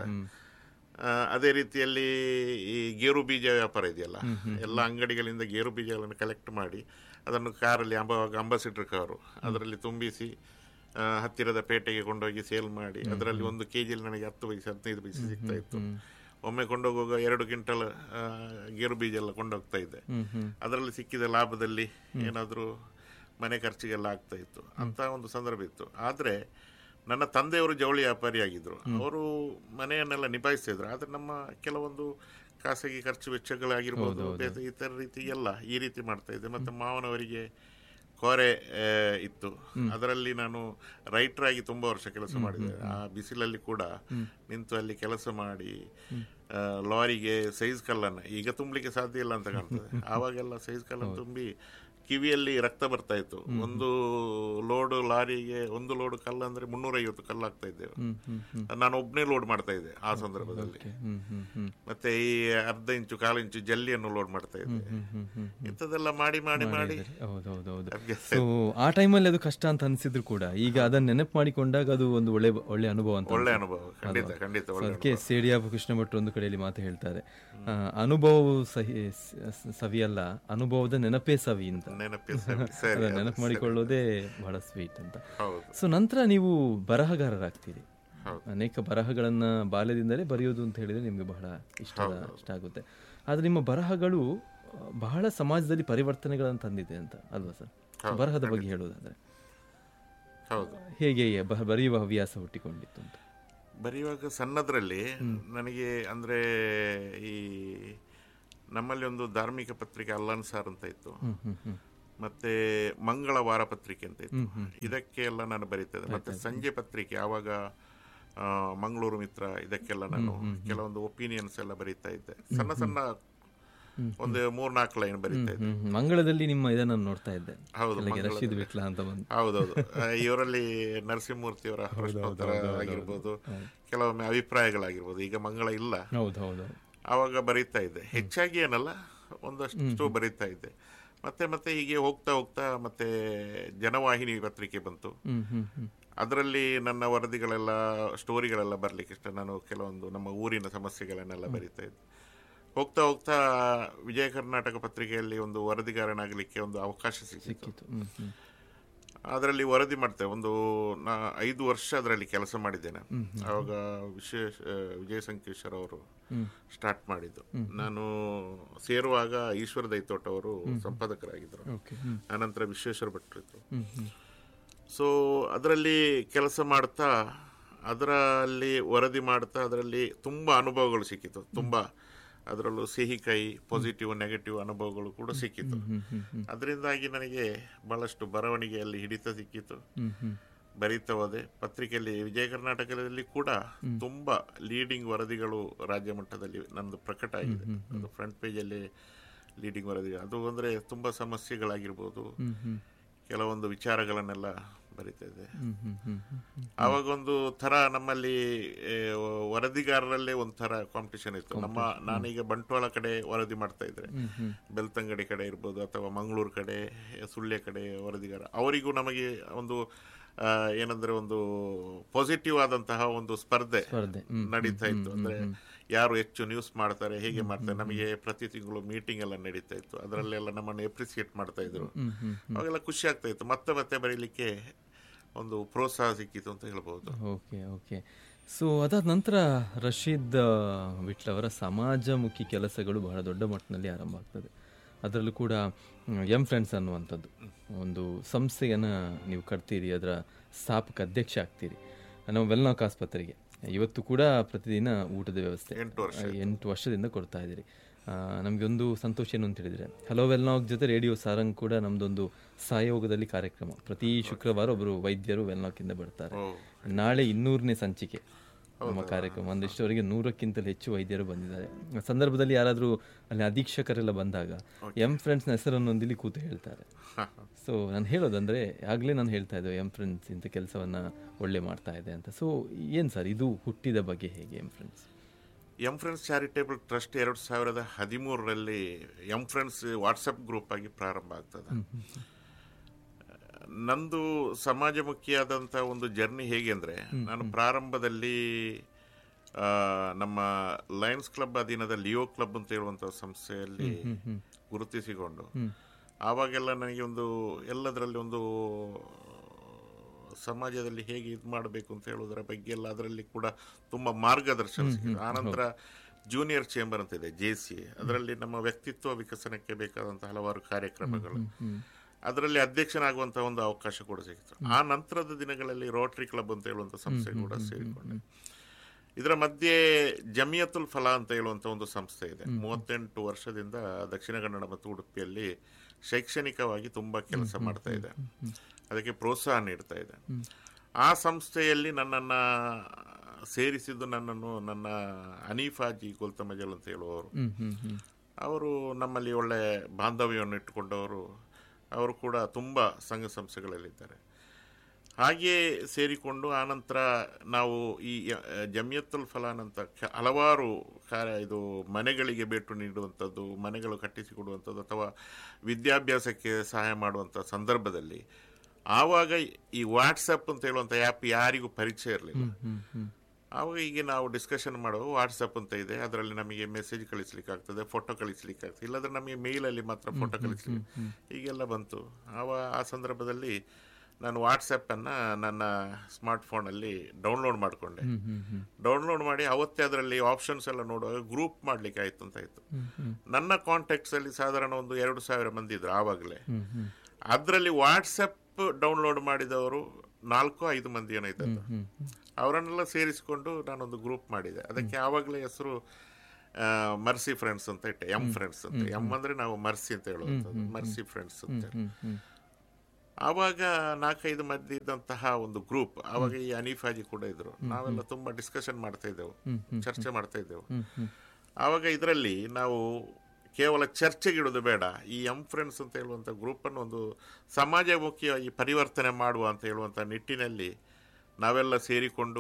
ಆ, ಅದೇ ರೀತಿಯಲ್ಲಿ ಈ ಗೇರು ಬೀಜ ವ್ಯಾಪಾರ ಇದೆಯಲ್ಲ ಎಲ್ಲ ಅಂಗಡಿಗಳಿಂದ ಗೇರು ಬೀಜಗಳನ್ನು ಕಲೆಕ್ಟ್ ಮಾಡಿ ಅದನ್ನು ಕಾರಲ್ಲಿ ಅಂಬ ಅಂಬಾಸಿಡರ್ ಕಾರು ಅದರಲ್ಲಿ ತುಂಬಿಸಿ ಆ, ಹತ್ತಿರದ ಪೇಟೆಗೆ ಕೊಂಡೋಗಿ ಸೇಲ್ ಮಾಡಿ ಅದರಲ್ಲಿ ಒಂದು ಕೆ ಜಿಯಲ್ಲಿ ನನಗೆ ಹತ್ತು ಪೈಸೆ ಹದಿನೈದು ಪೈಸೆ ಸಿಗ್ತಾ ಇತ್ತು ಒಮ್ಮೆ ಕೊಂಡೋಗುವಾಗ ಎರಡು ಕ್ವಿಂಟಲ್ ಆ, ಗೇರು ಬೀಜ ಎಲ್ಲ ಕೊಂಡೋಗ್ತಾ ಇದ್ದೆ ಅದರಲ್ಲಿ ಸಿಕ್ಕಿದ ಲಾಭದಲ್ಲಿ ಏನಾದರೂ ಮನೆ ಖರ್ಚಿಗೆಲ್ಲ ಆಗ್ತಾ ಇತ್ತು ಅಂತ ಒಂದು ಸಂದರ್ಭ ಇತ್ತು ಆದರೆ ನನ್ನ ತಂದೆಯವರು ಜವಳಿ ವ್ಯಾಪಾರಿಯಾಗಿದ್ದರು ಅವರು ಮನೆಯನ್ನೆಲ್ಲ ನಿಭಾಯಿಸ್ತಾ ಇದ್ರು ಆದರೆ ನಮ್ಮ ಕೆಲವೊಂದು ಖಾಸಗಿ ಖರ್ಚು ವೆಚ್ಚಗಳಾಗಿರ್ಬೋದು ಬೇರೆ ಇತರ ರೀತಿ ಎಲ್ಲ ಈ ರೀತಿ ಮಾಡ್ತಾ ಇದ್ದೆ ಮತ್ತು ಮಾವನವರಿಗೆ ಕೋರೆ ಆ, ಇತ್ತು ಅದರಲ್ಲಿ ನಾನು ರೈಟರ್ ಆಗಿ ತುಂಬ ವರ್ಷ ಕೆಲಸ ಮಾಡಿದೆ ಆ ಬಿಸಿಲಲ್ಲಿ ಕೂಡ ನಿಂತು ಅಲ್ಲಿ ಕೆಲಸ ಮಾಡಿ ಆ, ಲಾರಿಗೆ ಸೈಜ್ ಕಲ್ಲನ್ನು ಈಗ ತುಂಬಲಿಕ್ಕೆ ಸಾಧ್ಯ ಇಲ್ಲ ಅಂತ ಕಾಣ್ತದೆ ಆವಾಗೆಲ್ಲ ಸೈಜ್ ಕಲ್ಲನ್ನು ತುಂಬಿ ಕಿವಿಯಲ್ಲಿ ರಕ್ತ ಬರ್ತಾ ಇತ್ತು ಒಂದು ಲೋಡ್ ಲಾರಿಗೆ ಒಂದು ಲೋಡ್ ಕಲ್ಲು ಅಂದ್ರೆ ಮುನ್ನೂರೈವತ್ತು ಕಲ್ಲು ಆಗ್ತಾ ಇದ್ದೇವೆ ನಾನು ಒಬ್ಬನೇ ಲೋಡ್ ಮಾಡ್ತಾ ಇದ್ದೆ ಆ ಸಂದರ್ಭದಲ್ಲಿ ಹ್ಮ್ ಹ್ಮ್ ಹ್ಮ್ ಮತ್ತೆ ಈ ಅರ್ಧ ಇಂಚು ಕಾಲು ಇಂಚು ಜಲ್ಲಿಯನ್ನು ಲೋಡ್ ಮಾಡ್ತಾ ಇದ್ದೆ ಹ್ಮ್ ಹ್ಮ್ ಹ್ಮ್ ಇಂಥದ್ದೆಲ್ಲ ಮಾಡಿ ಮಾಡಿ ಮಾಡಿ ಹೌದೌದೌದು ಅಭ್ಯಾಸ ಸೊ ಆ ಟೈಮಲ್ಲಿ ಅದು ಕಷ್ಟ ಅಂತ ಅನಿಸಿದ್ರು ಕೂಡ ಈಗ ಅದನ್ನ ನೆನಪು ಮಾಡಿಕೊಂಡಾಗ ಅದು ಒಂದು ಒಳ್ಳೆ ಒಳ್ಳೆ ಅನುಭವ ಅಂತ ಒಳ್ಳೆ ಅನುಭವ ಖಂಡಿತ ಖಂಡಿತ So ಒಳ್ಳೆ ಅದಕ್ಕೆ ಸೇಡಿಯಾಬ ಕೃಷ್ಣ ಭಟ್ರು ಒಂದು ಕಡೆಯಲ್ಲಿ ಮಾತು ಹೇಳ್ತಾರೆ ಆ, ಅನುಭವವು ಸಹಿ ಸ- ಸವಿಯಲ್ಲ ಅನುಭವದ ನೆನಪೇ ಸವಿ ಅಂತ ನೆನಪಿ ಸರಿ ಸರಿ ಅದನ್ನ ನೆನಪು ಮಾಡಿಕೊಳ್ಳೋದೇ ಬಹಳ ಸ್ವೀಟ್ ಅಂತ ಹೌದು ಸೊ ನಂತರ ನೀವು ಬರಹಗಾರರಾಗ್ತೀರಿ ಹೌದು. ಅನೇಕ ಬರಹಗಳನ್ನ ಬಾಲ್ಯದಿಂದಲೇ ಬರೆಯೋದು ಅಂತ ಹೇಳಿದ್ರೆ ನಿಮ್ಗೆ ಬಹಳ ಇಷ್ಟ ಇಷ್ಟ ಆಗುತ್ತೆ ಆದ್ರೆ ನಿಮ್ಮ ಬರಹಗಳು ಆ, ಬಹಳ ಸಮಾಜದಲ್ಲಿ ಪರಿವರ್ತನೆಗಳನ್ನು ತಂದಿದೆ ಅಂತ ಅಲ್ವಾ ಸರ್ ಬರಹದ ಬಗ್ಗೆ ಹೇಳೋದಾದ್ರೆ ಹೌದು ಹೇಗೆ ಬ- ಬರೆಯುವ ಹವ್ಯಾಸ ಹುಟ್ಟಿಕೊಂಡಿತ್ತು ಅಂತ ಬರೆಯುವಾಗ ಸಣ್ಣದ್ರಲ್ಲಿ ನನಗೆ ಅಂದ್ರೆ ಈ ನಮ್ಮಲ್ಲಿ ಒಂದು ಧಾರ್ಮಿಕ ಪತ್ರಿಕೆ ಅಲ್ಲನ್ ಸಾರ್ ಅಂತ ಇತ್ತು ಹ್ಮ್ ಹ್ಮ್ ಹ್ಮ್ ಮತ್ತೆ ಮಂಗಳ ವಾರ ಪತ್ರಿಕೆ ಅಂತ ಇತ್ತು ಇದಕ್ಕೆ ಎಲ್ಲ ನಾನು ಬರೀತಾ ಇದ್ದೆ ಮತ್ತೆ ಸಂಜೆ ಪತ್ರಿಕೆ ಆವಾಗ ಆ, ಮಂಗಳೂರು ಮಿತ್ರ ಇದಕ್ಕೆಲ್ಲ ನಾನು ಕೆಲವೊಂದು ಒಪಿನಿಯನ್ಸ್ ಎಲ್ಲ ಬರೀತಾ ಇದ್ದೆ ಸಣ್ಣ ಸಣ್ಣ ಒಂದು ಮೂರ್ನಾಲ್ಕು ಲೈನ್ ಬರೀತಾ ಇದ್ದೆ ಹ್ಮ್ ಹ್ಮ್. ಮಂಗಳದಲ್ಲಿ ನಿಮ್ಮ ಇದನ್ನ ನೋಡ್ತಾ ಇದ್ದೆ ಹೌದು ಅಲ್ಲಿಗೆ ರಶೀದ್ ವಿಟ್ಲ ಅಂತ ಬಂದು ಹೌದೌದು ಆ, ಇವರಲ್ಲಿ ನರಸಿಂಹಮೂರ್ತಿಯವರ ಪ್ರಶ್ನೋತ್ತರ ಆಗಿರ್ಬೋದು ಕೆಲವೊಮ್ಮೆ ಅಭಿಪ್ರಾಯಗಳಾಗಿರ್ಬೋದು ಈಗ ಮಂಗಳ ಇಲ್ಲ ಹೌದು ಹೌದು ಆವಾಗ ಬರೀತಾ ಇದ್ದೆ ಹೆಚ್ಚಾಗಿ ಏನಲ್ಲ ಒಂದಷ್ಟು ಬರೀತಾ ಇದ್ದೆ ಮತ್ತೆ ಮತ್ತೆ ಹೀಗೆ ಹೋಗ್ತಾ ಹೋಗ್ತಾ ಮತ್ತೆ ಜನವಾಹಿನಿ ಪತ್ರಿಕೆ ಬಂತು ಹ್ಮ್ ಹ್ಮ್ ಹ್ಮ್ ಅದರಲ್ಲಿ ನನ್ನ ವರದಿಗಳೆಲ್ಲ ಸ್ಟೋರಿಗಳೆಲ್ಲ ಬರಲಿಕ್ಕೆ ಇಷ್ಟ ನಾನು ಕೆಲವೊಂದು ನಮ್ಮ ಊರಿನ ಸಮಸ್ಯೆಗಳನ್ನೆಲ್ಲ ಬರೀತಾ ಇದ್ದೆ ಹೋಗ್ತಾ ಹೋಗ್ತಾ ವಿಜಯ ಕರ್ನಾಟಕ ಪತ್ರಿಕೆಯಲ್ಲಿ ಒಂದು ವರದಿಗಾರನಾಗಲಿಕ್ಕೆ ಒಂದು ಅವಕಾಶ ಸಿಕ್ಕಿತು ಸಿಕ್ಕಿತು ಹ್ಮ್ ಹ್ಮ್ ಅದರಲ್ಲಿ ವರದಿ ಮಾಡ್ತೇವೆ ಒಂದು ನಾ ಐದು ವರ್ಷ ಅದರಲ್ಲಿ ಕೆಲಸ ಮಾಡಿದ್ದೇನೆ ಆವಾಗ ವಿಶೇಷ ವಿಜಯ ಸಂಕೇಶ್ವರ್ ಅವರು ಹ್ಮ್ ಸ್ಟಾರ್ಟ್ ಮಾಡಿದ್ದು ನಾನು ಸೇರುವಾಗ ಈಶ್ವರ ದೈತೋಟ ಅವರು ಸಂಪಾದಕರಾಗಿದ್ದರು ಓಕೆ ಹ್ಮ್ ಆನಂತರ ವಿಶ್ವೇಶ್ವರ ಭಟ್ರು ಇದ್ರು ಹ್ಮ್ ಹ್ಮ್ ಸೊ ಅದರಲ್ಲಿ ಕೆಲಸ ಮಾಡ್ತಾ ಅದರಲ್ಲಿ ವರದಿ ಮಾಡ್ತಾ ಅದರಲ್ಲಿ ತುಂಬ ಅನುಭವಗಳು ಸಿಕ್ಕಿತು ತುಂಬ ಅದರಲ್ಲೂ ಸಿಹಿ ಕೈ ಪಾಸಿಟಿವ್ ನೆಗೆಟಿವ್ ಅನುಭವಗಳು ಕೂಡ ಸಿಕ್ಕಿತು ಹ್ಮ್ ಹ್ಮ್ ಹ್ಮ್ ಅದರಿಂದಾಗಿ ನನಗೆ ಬಹಳಷ್ಟು ಬರವಣಿಗೆಯಲ್ಲಿ ಹಿಡಿತ ಸಿಕ್ಕಿತು ಹ್ಮ್ ಹ್ಮ್ ಬರೀತಾ ಹೋದೆ ಪತ್ರಿಕೆಯಲ್ಲಿ ವಿಜಯ ಕರ್ನಾಟಕದಲ್ಲಿ ಕೂಡ ತುಂಬಾ ಲೀಡಿಂಗ್ ವರದಿಗಳು ರಾಜ್ಯ ಮಟ್ಟದಲ್ಲಿ ನಂದು ಪ್ರಕಟ ಆಗಿದೆ ಅದು ಫ್ರಂಟ್ ಪೇಜಲ್ಲಿ ಲೀಡಿಂಗ್ ವರದಿ ಅದು ಅಂದರೆ ತುಂಬ ಸಮಸ್ಯೆಗಳಾಗಿರ್ಬೋದು ಹ್ಮ್ ಹ್ಮ್ ಕೆಲವೊಂದು ವಿಚಾರಗಳನ್ನೆಲ್ಲ ಬರಿತಾ ಇದೆ ಹ್ಮ್ ಹ್ಮ್ ಹ್ಮ್ ಹ್ಮ್ ಆವಾಗೊಂದು ಥರ ನಮ್ಮಲ್ಲಿ ಏ, ವರದಿಗಾರರಲ್ಲೇ ಒಂಥರ ಕಾಂಪಿಟಿಷನ್ ಇತ್ತು ನಮ್ಮ ನಾನೀಗ ಬಂಟ್ವಾಳ ಕಡೆ ವರದಿ ಮಾಡ್ತಾ ಇದ್ರೆ ಹ್ಮ್ ಹ್ಮ್ ಬೆಳ್ತಂಗಡಿ ಕಡೆ ಇರ್ಬೋದು ಅಥವಾ ಮಂಗಳೂರು ಕಡೆ ಸುಳ್ಯ ಕಡೆ ವರದಿಗಾರ ಅವರಿಗೂ ನಮಗೆ ಒಂದು ಆ, ಏನಂದ್ರೆ ಒಂದು ಪಾಸಿಟಿವ್ ಆದಂತಹ ಒಂದು ಸ್ಪರ್ಧೆ ಸ್ಪರ್ಧೆ ಹ್ಮ್ ನಡೀತಾ ಇತ್ತು ಅಂದ್ರೆ ಯಾರು ಹೆಚ್ಚು ನ್ಯೂಸ್ ಮಾಡ್ತಾರೆ ಹೇಗೆ ಮಾಡ್ತಾರೆ ನಮಗೆ ಪ್ರತಿ ತಿಂಗಳು ಮೀಟಿಂಗ್ ಎಲ್ಲ ನಡೀತಾ ಇತ್ತು ಅದರಲ್ಲೆಲ್ಲ ನಮ್ಮನ್ನು ಎಪ್ರಿಸಿಯೇಟ್ ಮಾಡ್ತಾ ಇದ್ರು ಹ್ಮ್ ಹ್ಮ್ ಅವಾಗೆಲ್ಲ ಖುಷಿ ಆಗ್ತಾ ಇತ್ತು ಮತ್ತೆ ಮತ್ತೆ ಬರೀಲಿಕ್ಕೆ ಒಂದು ಪ್ರೋತ್ಸಾಹ ಸಿಕ್ಕಿತು ಅಂತ ಹೇಳ್ಬೋದು ಓಕೆ ಓಕೆ ಸೊ ಅದಾದ ನಂತರ ರಶೀದ್ ಆ, ವಿಟ್ಲ ಅವರ ಸಮಾಜಮುಖಿ ಕೆಲಸಗಳು ಬಹಳ ದೊಡ್ಡ ಮಟ್ಟದಲ್ಲಿ ಆರಂಭ ಆಗ್ತದೆ ಅದರಲ್ಲೂ ಕೂಡ ಎಂ ಫ್ರೆಂಡ್ಸ್ ಅನ್ನುವಂಥದ್ದು ಒಂದು ಸಂಸ್ಥೆಯನ್ನು ನೀವು ಕಟ್ತೀರಿ ಅದರ ಸ್ಥಾಪಕ ಅಧ್ಯಕ್ಷ ಆಗ್ತೀರಿ ನಮ್ಮ ವೆಲ್ನಾಕ್ ಆಸ್ಪತ್ರೆಗೆ ಇವತ್ತು ಕೂಡ ಪ್ರತಿದಿನ ಊಟದ ವ್ಯವಸ್ಥೆ ಎಂಟು ವರ್ಷ ಆ, ಎಂಟು ವರ್ಷದಿಂದ ಕೊಡ್ತಾ ಇದ್ದೀರಿ ನಮಗೆ ಒಂದು ಸಂತೋಷ ಏನು ಅಂತ ಹೇಳಿದರೆ ಹಲೋ ವೆಲ್ನಾಕ್ ಜೊತೆ ರೇಡಿಯೋ ಸಾರಂಗ್ ಕೂಡ ನಮ್ಮದೊಂದು ಸಹಯೋಗದಲ್ಲಿ ಕಾರ್ಯಕ್ರಮ ಪ್ರತಿ ಶುಕ್ರವಾರ ಒಬ್ಬರು ವೈದ್ಯರು ವೆಲ್ನಾಕಿಂದ ಬರ್ತಾರೆ ಓ ನಾಳೆ ಇನ್ನೂರನೇ ಸಂಚಿಕೆ ನಮ್ಮ ಕಾರ್ಯಕ್ರಮ ಒಂದಿಷ್ಟವರೆಗೆ ನೂರಕ್ಕಿಂತಲೂ ಹೆಚ್ಚು ವೈದ್ಯರು ಬಂದಿದ್ದಾರೆ ಆ ಸಂದರ್ಭದಲ್ಲಿ ಯಾರಾದರೂ ಅಲ್ಲಿ ಅಧೀಕ್ಷಕರೆಲ್ಲ ಬಂದಾಗ ಎಂ ಫ್ರೆಂಡ್ಸ್ನ ಹೆಸರನ್ನೊಂದಿಲ್ಲಿ ಕೂತು ಹೇಳ್ತಾರೆ ಸೊ ನಾನು ಹೇಳೋದಂದ್ರೆ ಆಗಲೇ ನಾನು ಹೇಳ್ತಾ ಇದ್ದೆ ಎಂ ಫ್ರೆಂಡ್ಸ್ ಇಂಥ ಕೆಲಸವನ್ನ ಒಳ್ಳೆ ಮಾಡ್ತಾ ಇದೆ ಅಂತ ಸೊ ಏನು ಸರ್ ಇದು ಹುಟ್ಟಿದ ಬಗ್ಗೆ ಹೇಗೆ M friends M friends charitable trust ಎರಡು ಸಾವಿರದ ಹದಿಮೂರರಲ್ಲಿ ಎಂ ಫ್ರೆಂಡ್ಸ್ ವಾಟ್ಸಪ್ ಗ್ರೂಪ್ ಆಗಿ ಪ್ರಾರಂಭ ಆಗ್ತದೆ ನಂದು ಸಮಾಜಮುಖಿಯಾದಂಥ ಒಂದು ಜರ್ನಿ ಹೇಗೆ ಅಂದರೆ ನಾನು ಪ್ರಾರಂಭದಲ್ಲಿ ಆ, ನಮ್ಮ ಲಯನ್ಸ್ ಕ್ಲಬ್ ಅಧೀನದ ಲಿಯೋ ಕ್ಲಬ್ ಅಂತ ಹೇಳುವಂಥ ಸಂಸ್ಥೆಯಲ್ಲಿ ಗುರುತಿಸಿಕೊಂಡು ಆವಾಗೆಲ್ಲ ನನಗೆ ಒಂದು ಎಲ್ಲದರಲ್ಲಿ ಒಂದು ಸಮಾಜದಲ್ಲಿ ಹೇಗೆ ಇದು ಮಾಡಬೇಕು ಅಂತ ಹೇಳೋದರ ಬಗ್ಗೆ ಎಲ್ಲ ಅದರಲ್ಲಿ ಕೂಡ ತುಂಬ ಮಾರ್ಗದರ್ಶನ ಸಿಕ್ಕಿದೆ ಆನಂತರ ಜೂನಿಯರ್ ಚೇಂಬರ್ ಅಂತ ಇದೆ ಜೆ ಸಿ ಅದರಲ್ಲಿ ನಮ್ಮ ವ್ಯಕ್ತಿತ್ವ ವಿಕಸನಕ್ಕೆ ಬೇಕಾದಂಥ ಹಲವಾರು ಕಾರ್ಯಕ್ರಮಗಳು ಅದರಲ್ಲಿ ಅಧ್ಯಕ್ಷನಾಗುವಂಥ ಒಂದು ಅವಕಾಶ ಕೂಡ ಸಿಕ್ಕಿತು ಆ ನಂತರದ ದಿನಗಳಲ್ಲಿ ರೋಟರಿ ಕ್ಲಬ್ ಅಂತ ಹೇಳುವಂಥ ಸಂಸ್ಥೆ ಕೂಡ ಸೇರಿಕೊಂಡೆ ಇದರ ಮಧ್ಯೆ ಜಮಿಯತುಲ್ ಫಲಾ ಅಂತ ಹೇಳುವಂಥ ಒಂದು ಸಂಸ್ಥೆ ಇದೆ ಮೂವತ್ತೆಂಟು ವರ್ಷದಿಂದ ದಕ್ಷಿಣ ಕನ್ನಡ ಮತ್ತು ಉಡುಪಿಯಲ್ಲಿ ಶೈಕ್ಷಣಿಕವಾಗಿ ತುಂಬ ಕೆಲಸ ಮಾಡ್ತಾ ಇದೆ ಅದಕ್ಕೆ ಪ್ರೋತ್ಸಾಹ ನೀಡ್ತಾ ಇದೆ ಆ ಸಂಸ್ಥೆಯಲ್ಲಿ ನನ್ನನ್ನು ಸೇರಿಸಿದ್ದು ನನ್ನನ್ನು ನನ್ನ ಹನೀಫಾಜಿ ಗುಲ್ತಮಜಲ್ ಅಂತ ಹೇಳುವವರು ಹ್ಮ್ ಹ್ಮ್ ಹ್ಮ್ ಅವರು ನಮ್ಮಲ್ಲಿ ಒಳ್ಳೆ ಬಾಂಧವ್ಯವನ್ನು ಇಟ್ಟುಕೊಂಡವರು ಅವರು ಕೂಡ ತುಂಬ ಸಂಘ ಸಂಸ್ಥೆಗಳಲ್ಲಿದ್ದಾರೆ ಹಾಗೆಯೇ ಸೇರಿಕೊಂಡು ಆನಂತರ ನಾವು ಈ ಯ- ಜಮಿಯತ್ತುಲ್ ಫಲಾನ್ ಅಂತ ಕ- ಹಲವಾರು ಕಾರ್ಯ ಇದು ಮನೆಗಳಿಗೆ ಭೇಟಿ ನೀಡುವಂಥದ್ದು ಮನೆಗಳು ಕಟ್ಟಿಸಿಕೊಡುವಂಥದ್ದು ಅಥವಾ ವಿದ್ಯಾಭ್ಯಾಸಕ್ಕೆ ಸಹಾಯ ಮಾಡುವಂಥ ಸಂದರ್ಭದಲ್ಲಿ ಆವಾಗ ಈ ವಾಟ್ಸಪ್ ಅಂತ ಹೇಳುವಂಥ ಆ್ಯಪ್ ಯಾರಿಗೂ ಪರಿಚಯ ಇರಲಿಲ್ಲ ಹ್ಮ್ ಹ್ಮ್ ಆವಾಗ ಈಗ ನಾವು ಡಿಸ್ಕಷನ್ ಮಾಡುವ ವಾಟ್ಸಪ್ ಅಂತ ಇದೆ ಅದರಲ್ಲಿ ನಮಗೆ ಮೆಸೇಜ್ ಕಳಿಸ್ಲಿಕ್ಕೆ ಆಗ್ತದೆ ಫೋಟೋ ಕಳಿಸ್ಲಿಕ್ಕೆ ಆಗ್ತದೆ ಇಲ್ಲಾಂದ್ರೆ ನಮಗೆ ಮೇಲಲ್ಲಿ ಮಾತ್ರ ಫೋಟೋ ಕಳಿಸ್ಲಿಕ್ಕೆ ಹೀಗೆಲ್ಲ ಬಂತು ಆವ ಆ ಸಂದರ್ಭದಲ್ಲಿ ನಾನು ವಾಟ್ಸಪ್ಪನ್ನು ನನ್ನ ಸ್ಮಾರ್ಟ್ ಫೋನಲ್ಲಿ ಡೌನ್ಲೋಡ್ ಮಾಡಿಕೊಂಡೆ ಹ್ಮ್ ಹ್ಮ್ ಹ್ಮ್ ಡೌನ್ಲೋಡ್ ಮಾಡಿ ಅವತ್ತೇ ಅದರಲ್ಲಿ ಆಪ್ಷನ್ಸ್ ಎಲ್ಲ ನೋಡುವಾಗ ಗ್ರೂಪ್ ಮಾಡಲಿಕ್ಕೆ ಆಯ್ತು ಅಂತ ಆಯಿತು ಹ್ಮ್ ಹ್ಮ್ ನನ್ನ ಕಾಂಟ್ಯಾಕ್ಟ್ಸಲ್ಲಿ ಸಾಧಾರಣ ಒಂದು ಎರಡು ಸಾವಿರ ಮಂದಿ ಇದ್ರು ಆವಾಗಲೇ ಹ್ಮ್ ಹ್ಮ್ ಅದರಲ್ಲಿ ವಾಟ್ಸಪ್ ಡೌನ್ಲೋಡ್ ಮಾಡಿದವರು ನಾಲ್ಕು ಐದು ಮಂದಿ ಏನೋ ಇದ್ದದ್ದು ಹ್ಮ್ ಅವರನ್ನೆಲ್ಲ ಸೇರಿಸಿಕೊಂಡು ನಾನೊಂದು ಗ್ರೂಪ್ ಮಾಡಿದೆ ಅದಕ್ಕೆ ಆವಾಗಲೇ ಹೆಸರು ಮರ್ಸಿ ಫ್ರೆಂಡ್ಸ್ ಅಂತ ಇಟ್ಟೆ ಎಂ ಫ್ರೆಂಡ್ಸ್ ಅಂತ ಎಂ ಅಂದ್ರೆ ನಾವು ಮರ್ಸಿ ಅಂತ ಹೇಳುವಂಥದ್ದು ಮರ್ಸಿ ಫ್ರೆಂಡ್ಸ್ ಅಂತ ಹೇಳಿ. ಹ್ಮ್ ಹ್ಮ್ ಆವಾಗ ನಾಲ್ಕೈದು ಮಂದಿ ಇದ್ದಂತಹ ಒಂದು ಗ್ರೂಪ್ ಆವಾಗ ಈ ಅನೀಫಾಜಿ ಕೂಡ ಇದ್ರು ನಾವೆಲ್ಲ ತುಂಬಾ ಡಿಸ್ಕಷನ್ ಮಾಡ್ತಾ ಇದ್ದೆವು ಚರ್ಚೆ ಮಾಡ್ತಾ ಇದ್ದೆವು ಹ್ಮ್ ಹ್ಮ್ ಆವಾಗ ಇದರಲ್ಲಿ ನಾವು ಕೇವಲ ಚರ್ಚೆಗಿಡೋದು ಬೇಡ ಈ ಎಂ ಫ್ರೆಂಡ್ಸ್ ಅಂತ ಹೇಳುವಂಥ ಗ್ರೂಪನ್ನು ಒಂದು ಸಮಾಜಮುಖಿಯಾಗಿ ಪರಿವರ್ತನೆ ಮಾಡುವ ಅಂತ ಹೇಳುವಂಥ ನಿಟ್ಟಿನಲ್ಲಿ ನಾವೆಲ್ಲ ಸೇರಿಕೊಂಡು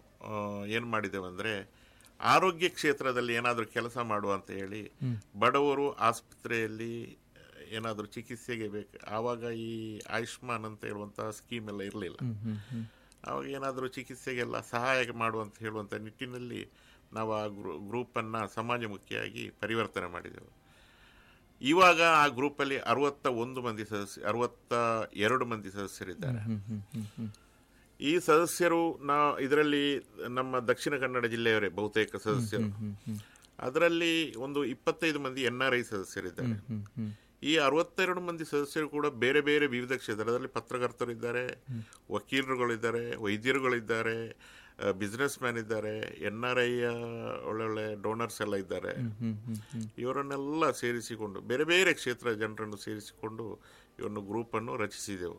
ಏನು ಮಾಡಿದ್ದೇವೆಂದರೆ ಆರೋಗ್ಯ ಕ್ಷೇತ್ರದಲ್ಲಿ ಏನಾದರೂ ಕೆಲಸ ಮಾಡುವ ಅಂತ ಹೇಳಿ ಬಡವರು ಆಸ್ಪತ್ರೆಯಲ್ಲಿ ಏನಾದರೂ ಚಿಕಿತ್ಸೆಗೆ ಬೇಕು ಆವಾಗ ಈ ಆಯುಷ್ಮಾನ್ ಅಂತ ಹೇಳುವಂತಹ ಸ್ಕೀಮ್ ಎಲ್ಲ ಇರಲಿಲ್ಲ ಆವಾಗ ಏನಾದರೂ ಚಿಕಿತ್ಸೆಗೆಲ್ಲ ಸಹಾಯ ಮಾಡುವಂತ ಹೇಳುವಂಥ ನಿಟ್ಟಿನಲ್ಲಿ ನಾವು ಆ ಗ್ರೂ ಗ್ರೂಪನ್ನು ಸಮಾಜಮುಖಿಯಾಗಿ ಪರಿವರ್ತನೆ ಮಾಡಿದೆವು ಇವಾಗ ಆ ಗ್ರೂಪಲ್ಲಿ ಅರವತ್ತ ಒಂದು ಮಂದಿ ಸದಸ್ಯ ಅರವತ್ತ ಎರಡು ಮಂದಿ ಸದಸ್ಯರಿದ್ದಾರೆ ಈ ಸದಸ್ಯರು ನಾ ಇದರಲ್ಲಿ ನಮ್ಮ ದಕ್ಷಿಣ ಕನ್ನಡ ಜಿಲ್ಲೆಯವರೇ ಬಹುತೇಕ ಸದಸ್ಯರು ಅದರಲ್ಲಿ ಒಂದು ಇಪ್ಪತ್ತೈದು ಮಂದಿ ಎನ್ ಆರ್ ಐ ಸದಸ್ಯರಿದ್ದಾರೆ ಈ ಅರವತ್ತೆರಡು ಮಂದಿ ಸದಸ್ಯರು ಕೂಡ ಬೇರೆ ಬೇರೆ ವಿವಿಧ ಕ್ಷೇತ್ರದಲ್ಲಿ ಪತ್ರಕರ್ತರಿದ್ದಾರೆ ವಕೀಲರುಗಳಿದ್ದಾರೆ ವೈದ್ಯರುಗಳಿದ್ದಾರೆ ಬಿಸ್ನೆಸ್ ಮ್ಯಾನ್ ಇದ್ದಾರೆ ಎನ್ ಆರ್ ಐ ಒಳ್ಳೊಳ್ಳೆ ಡೋನರ್ಸ್ ಎಲ್ಲ ಇದ್ದಾರೆ ಇವರನ್ನೆಲ್ಲ ಸೇರಿಸಿಕೊಂಡು ಬೇರೆ ಬೇರೆ ಕ್ಷೇತ್ರ ಜನರನ್ನು ಸೇರಿಸಿಕೊಂಡು ಇವನು ಗ್ರೂಪನ್ನು ರಚಿಸಿದೆವು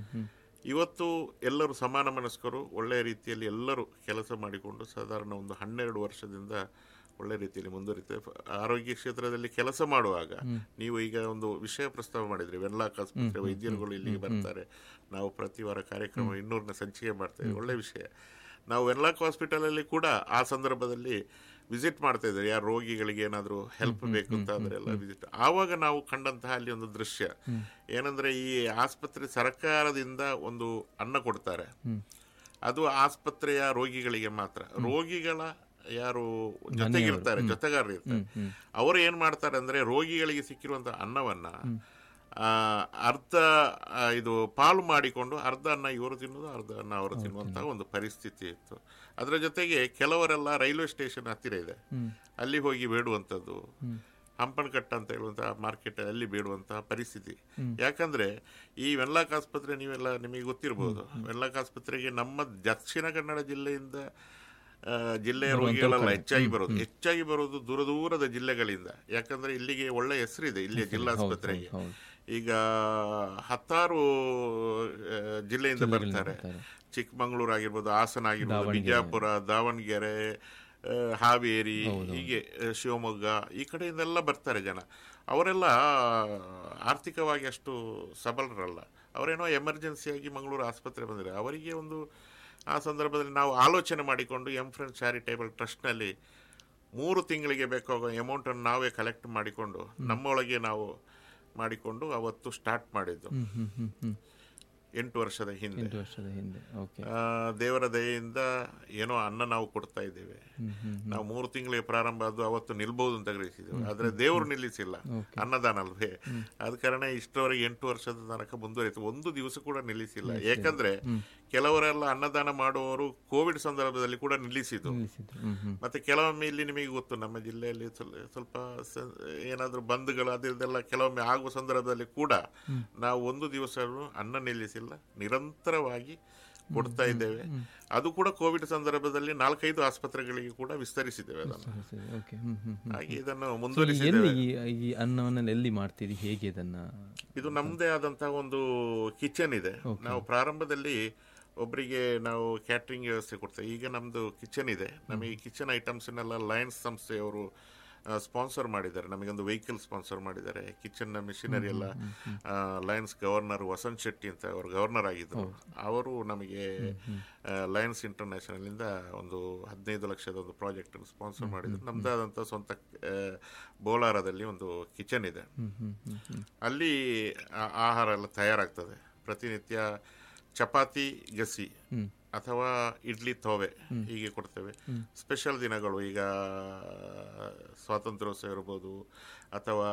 ಇವತ್ತು ಎಲ್ಲರೂ ಸಮಾನ ಮನಸ್ಕರು ಒಳ್ಳೆಯ ರೀತಿಯಲ್ಲಿ ಎಲ್ಲರೂ ಕೆಲಸ ಮಾಡಿಕೊಂಡು ಸಾಧಾರಣ ಒಂದು ಹನ್ನೆರಡು ವರ್ಷದಿಂದ ಒಳ್ಳೆ ರೀತಿಯಲ್ಲಿ ಮುಂದುವರಿತೇವೆ ಆರೋಗ್ಯ ಕ್ಷೇತ್ರದಲ್ಲಿ ಕೆಲಸ ಮಾಡುವಾಗ ನೀವು ಈಗ ಒಂದು ವಿಷಯ ಪ್ರಸ್ತಾವ ಮಾಡಿದ್ರಿ ವೆನ್ಲಾಕ್ ಆಸ್ಪತ್ರೆ ವೈದ್ಯರುಗಳು ಇಲ್ಲಿಗೆ ಬರ್ತಾರೆ ನಾವು ಪ್ರತಿ ವಾರ ಕಾರ್ಯಕ್ರಮ ಇನ್ನೂರನ್ನ ಸಂಚಿಕೆ ಮಾಡ್ತೇವೆ ಒಳ್ಳೆ ವಿಷಯ ನಾವು ವೆನ್ಲಾಕ್ ಹಾಸ್ಪಿಟಲಲ್ಲಿ ಕೂಡ ಆ ಸಂದರ್ಭದಲ್ಲಿ ವಿಸಿಟ್ ಮಾಡ್ತಾ ಇದ್ದಾರೆ ಯಾರು ರೋಗಿಗಳಿಗೆ ಏನಾದರೂ ಹೆಲ್ಪ್ ಬೇಕು ಅಂತ ಅಂದ್ರೆ ಎಲ್ಲ ವಿಸಿಟ್ ಆವಾಗ ನಾವು ಕಂಡಂತಹ ಅಲ್ಲಿ ಒಂದು ದೃಶ್ಯ ಏನಂದ್ರೆ ಈ ಆಸ್ಪತ್ರೆ ಸರ್ಕಾರದಿಂದ ಒಂದು ಅನ್ನ ಕೊಡ್ತಾರೆ ಅದು ಆಸ್ಪತ್ರೆಯ ರೋಗಿಗಳಿಗೆ ಮಾತ್ರ ರೋಗಿಗಳ ಯಾರು ಜೊತೆಗಿರ್ತಾರೆ ಜೊತೆಗಾರರು ಇರ್ತಾರೆ ಅವರು ಏನ್ ಮಾಡ್ತಾರೆ ಅಂದ್ರೆ ರೋಗಿಗಳಿಗೆ ಸಿಕ್ಕಿರುವಂತಹ ಅನ್ನವನ್ನ ಆ, ಅರ್ಧ ಆ, ಇದು ಪಾಲು ಮಾಡಿಕೊಂಡು ಅರ್ಧ ಅನ್ನ ಇವರು ತಿನ್ನೋದು ಅರ್ಧ ಅನ್ನ ಅವರು ತಿನ್ನುವಂತಹ ಒಂದು ಪರಿಸ್ಥಿತಿ ಇತ್ತು ಅದರ ಜೊತೆಗೆ ಕೆಲವರೆಲ್ಲ ರೈಲ್ವೆ ಸ್ಟೇಷನ್ ಹತ್ತಿರ ಇದೆ ಅಲ್ಲಿ ಹೋಗಿ ಬೇಡುವಂಥದ್ದು ಹಂಪನಕಟ್ಟ ಅಂತ ಹೇಳುವಂತಹ ಮಾರ್ಕೆಟ್ ಅಲ್ಲಿ ಬೇಡುವಂತಹ ಪರಿಸ್ಥಿತಿ ಯಾಕಂದ್ರೆ ಈ ವೆನ್ಲಾಕ್ ಆಸ್ಪತ್ರೆ ನೀವೆಲ್ಲ ನಿಮಗೆ ಗೊತ್ತಿರಬಹುದು ವೆನ್ಲಾಕ್ ಆಸ್ಪತ್ರೆಗೆ ನಮ್ಮ ದಕ್ಷಿಣ ಕನ್ನಡ ಜಿಲ್ಲೆಯಿಂದ ಆ, ಜಿಲ್ಲೆಯ ರೋಗಿಗಳೆಲ್ಲ ಹೆಚ್ಚಾಗಿ ಬರೋದು ಹೆಚ್ಚಾಗಿ ಬರೋದು ದೂರ ದೂರದ ಜಿಲ್ಲೆಗಳಿಂದ ಯಾಕಂದ್ರೆ ಇಲ್ಲಿಗೆ ಒಳ್ಳೆ ಹೆಸರಿದೆ ಇಲ್ಲಿಯ ಜಿಲ್ಲಾಸ್ಪತ್ರೆಗೆ ಈಗ ಹತ್ತಾರು ಆ, ಜಿಲ್ಲೆಯಿಂದ ಬರ್ತಾರೆ ಚಿಕ್ಕಮಗಳೂರು ಆಗಿರ್ಬೋದು ಹಾಸನ ಆಗಿರ್ಬೋದು ಬಿಜಾಪುರ ದಾವಣಗೆರೆ ಆ, ಹಾವೇರಿ ಹೀಗೆ ಆ, ಶಿವಮೊಗ್ಗ ಈ ಕಡೆಯಿಂದೆಲ್ಲ ಬರ್ತಾರೆ ಜನ ಅವರೆಲ್ಲ ಆರ್ಥಿಕವಾಗಿ ಅಷ್ಟು ಸಬಲರಲ್ಲ ಅವರೇನೋ ಎಮರ್ಜೆನ್ಸಿಯಾಗಿ ಮಂಗಳೂರು ಆಸ್ಪತ್ರೆ ಬಂದರೆ ಅವರಿಗೆ ಒಂದು ಆ ಸಂದರ್ಭದಲ್ಲಿ ನಾವು ಆಲೋಚನೆ ಮಾಡಿಕೊಂಡು ಎಂ ಫ್ರೆಂಡ್ ಚಾರಿಟೇಬಲ್ ಟ್ರಸ್ಟ್ನಲ್ಲಿ ಮೂರು ತಿಂಗಳಿಗೆ ಬೇಕಾಗೋ ಅಮೌಂಟನ್ನು ನಾವೇ ಕಲೆಕ್ಟ್ ಮಾಡಿಕೊಂಡು ನಮ್ಮೊಳಗೆ ನಾವು ಮಾಡಿಕೊಂಡು ಅವತ್ತು ಸ್ಟಾರ್ಟ್ ಮಾಡಿದ್ದು ಎಂಟು ವರ್ಷದ ಹಿಂದೆ ಎಂಟು ವರ್ಷದ ಹಿಂದೆ ಓಕೆ ಆ, ದೇವರ ದಯೆಯಿಂದ ಏನೋ ಅನ್ನ ನಾವು ಕೊಡ್ತಾ ಇದ್ದೇವೆ ನಾವು ಮೂರು ತಿಂಗಳಿಗೆ ಪ್ರಾರಂಭ ಅದು ಅವತ್ತು ನಿಲ್ಬಹುದು ಅಂತ ಗ್ರಹಿಸಿದ್ದೇವೆ ಆದ್ರೆ ದೇವರು ನಿಲ್ಲಿಸಿಲ್ಲ ಅನ್ನದಾನ ಅಲ್ವೇ ಆದ ಕಾರಣ ಇಷ್ಟವರೆಗೆ ಎಂಟು ವರ್ಷದ ತನಕ ಮುಂದುವರಿತು ಒಂದು ದಿವಸ ಕೂಡ ನಿಲ್ಲಿಸಿಲ್ಲ ಯಾಕಂದ್ರೆ ಕೆಲವರೆಲ್ಲ ಅನ್ನದಾನ ಮಾಡುವವರು ಕೋವಿಡ್ ಸಂದರ್ಭದಲ್ಲಿ ಕೂಡ ನಿಲ್ಲಿಸಿದ್ದು ನಿಲ್ಲಿಸಿದ್ರು ಹ್ಮ್ ಹ್ಮ್ ಮತ್ತೆ ಕೆಲವೊಮ್ಮೆ ಇಲ್ಲಿ ನಿಮಗೆ ಗೊತ್ತು ನಮ್ಮ ಜಿಲ್ಲೆಯಲ್ಲಿ ಸ್ವಲ್- ಸ್ವಲ್ಪ ಸ- ಏನಾದ್ರೂ ಬಂದ್ಗಳು ಅದೆಲ್ಲ ಕೆಲವೊಮ್ಮೆ ಆಗುವ ಸಂದರ್ಭದಲ್ಲಿ ಕೂಡ ನಾವು ಒಂದು ದಿವಸ ಅನ್ನ ನಿಲ್ಲಿಸಿಲ್ಲ ನಿರಂತರವಾಗಿ ಕೊಡ್ತಾ ಇದ್ದೇವೆ ಅದು ಕೂಡ ಕೋವಿಡ್ ಸಂದರ್ಭದಲ್ಲಿ ನಾಲ್ಕೈದು ಆಸ್ಪತ್ರೆಗಳಿಗೆ ಕೂಡ ವಿಸ್ತರಿಸಿದ್ದೇವೆ ಅದನ್ನು ಸರಿ, ಸರಿ ಓಕೆ ಹ್ಮ್ ಹ್ಮ್ ಹ್ಮ್ ಹಾಗೆ ಇದನ್ನು ಎಲ್ಲಿ ಮುಂದುವರಿಸಿದ್ದೇವೆ ಈ- ಈ ಅನ್ನವನ್ನ ಎಲ್ಲಿ ಮಾಡ್ತೀರಿ ಹೇಗೆ ಇದನ್ನ ಇದು ನಮ್ಮದೇ ಆದಂತಹ ಒಂದು ಕಿಚನ್ ಇದೆ ನಾವು ಪ್ರಾರಂಭದಲ್ಲಿ ಒಬ್ಬರಿಗೆ ನಾವು ಕ್ಯಾಟ್ರಿಂಗ್ ವ್ಯವಸ್ಥೆ ಕೊಡ್ತೇವೆ ಈಗ ನಮ್ಮದು ಕಿಚನ್ ಇದೆ ನಮಗೆ ಕಿಚನ್ ಐಟಮ್ಸ್ನೆಲ್ಲ ಲಯನ್ಸ್ ಸಂಸ್ಥೆಯವರು ಸ್ಪಾನ್ಸರ್ ಮಾಡಿದ್ದಾರೆ ನಮಗೊಂದು ವೆಹಿಕಲ್ ಸ್ಪಾನ್ಸರ್ ಮಾಡಿದ್ದಾರೆ ಕಿಚನ್ನ ಮಿಷಿನರಿ ಎಲ್ಲ ಆ, ಲಯನ್ಸ್ ಗವರ್ನರ್ ವಸಂತ್ ಶೆಟ್ಟಿ ಅಂತ ಅವರು ಗವರ್ನರ್ ಆಗಿದ್ದರು ಅವರು ನಮಗೆ ಆ, ಲಯನ್ಸ್ ಇಂಟರ್ನ್ಯಾಷನಲ್ ಇಂದ ಒಂದು ಹದಿನೈದು ಲಕ್ಷದ ಒಂದು ಪ್ರಾಜೆಕ್ಟ್ ಸ್ಪಾನ್ಸರ್ ಮಾಡಿದ್ರು ನಮ್ದಾದಂಥ ಸ್ವಂತ ಆ, ಬೋಲಾರದಲ್ಲಿ ಒಂದು ಕಿಚನ್ ಇದೆ ಹ್ಮ್ ಹ್ಮ್ ಹ್ಮ್ ಹ್ಮ್ ಅಲ್ಲಿ ಆ- ಆಹಾರ ಎಲ್ಲ ತಯಾರಾಗ್ತದೆ ಪ್ರತಿನಿತ್ಯ ಚಪಾತಿ ಗಸಿ ಅಥವಾ ಇಡ್ಲಿ ತೋವೆ ಹೀಗೆ ಕೊಡ್ತೇವೆ ಸ್ಪೆಷಲ್ ದಿನಗಳು ಈಗ ಸ್ವಾತಂತ್ರ್ಯೋತ್ಸವ ಇರ್ಬೋದು ಅಥವಾ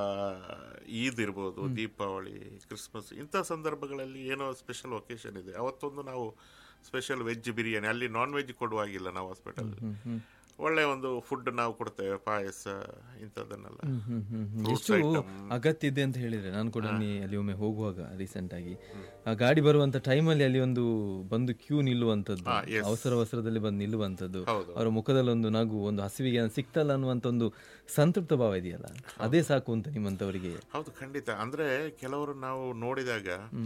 ಈದ್ ಇರ್ಬೋದು ದೀಪಾವಳಿ ಕ್ರಿಸ್ಮಸ್ ಇಂಥ ಸಂದರ್ಭಗಳಲ್ಲಿ ಏನೋ ಸ್ಪೆಷಲ್ ಒಕೇಶನ್ ಇದೆ ಅವತ್ತೊಂದು ನಾವು ಸ್ಪೆಷಲ್ ವೆಜ್ ಬಿರಿಯಾನಿ ಅಲ್ಲಿ ನಾನ್ ವೆಜ್ ಕೊಡುವಾಗಿಲ್ಲ ನಾವು ಹಾಸ್ಪಿಟಲ್ ಒಳ್ಳೆ ಒಂದು ಫುಡ್ ನಾವು ಕೊಡ್ತೇವೆ ಪಾಯಸ ಇಂಥದ್ದನ್ನೆಲ್ಲ ಹ್ಮ್ ಹ್ಮ್ ಹ್ಮ್ ಹ್ಮ್. Fruits ಎಷ್ಟು item. ಅಗತ್ಯ ಇದೆ ಅಂತ ಹೇಳಿದ್ರೆ ನಾನು ಕೂಡ ನೀ- ಅಲ್ಲಿ ಒಮ್ಮೆ ಹೋಗುವಾಗ ರೀಸೆಂಟ್ ಆಗಿ ಆ ಗಾಡಿ ಬರುವಂತ ಟೈಮಲ್ಲಿ ಅಲ್ಲಿ ಒಂದು ಬಂದು ಕ್ಯೂ ನಿಲ್ಲುವಂತದ್ದು ಹಾ, yes. ಅವಸರ ಅವಸರದಲ್ಲಿ ಬಂದು ನಿಲ್ಲುವಂತದ್ದು ಹೌದು. ಅವರ ಮುಖದಲ್ಲಿ ಒಂದು ನಗು ಒಂದು ಹಸಿವಿಗೆ ಏನಾದ್ರು ಸಿಕ್ತಲ್ಲ ಅನ್ನುವಂತ ಒಂದು ಸಂತೃಪ್ತ ಭಾವ ಇದೆಯಲ್ಲ ಅದೇ ಸಾಕು ಅಂತ ನಿಮ್ಮಂತವರಿಗೆ ಹೌದು ಖಂಡಿತ ಅಂದ್ರೆ ಕೆಲವರು ನಾವು ನೋಡಿದಾಗ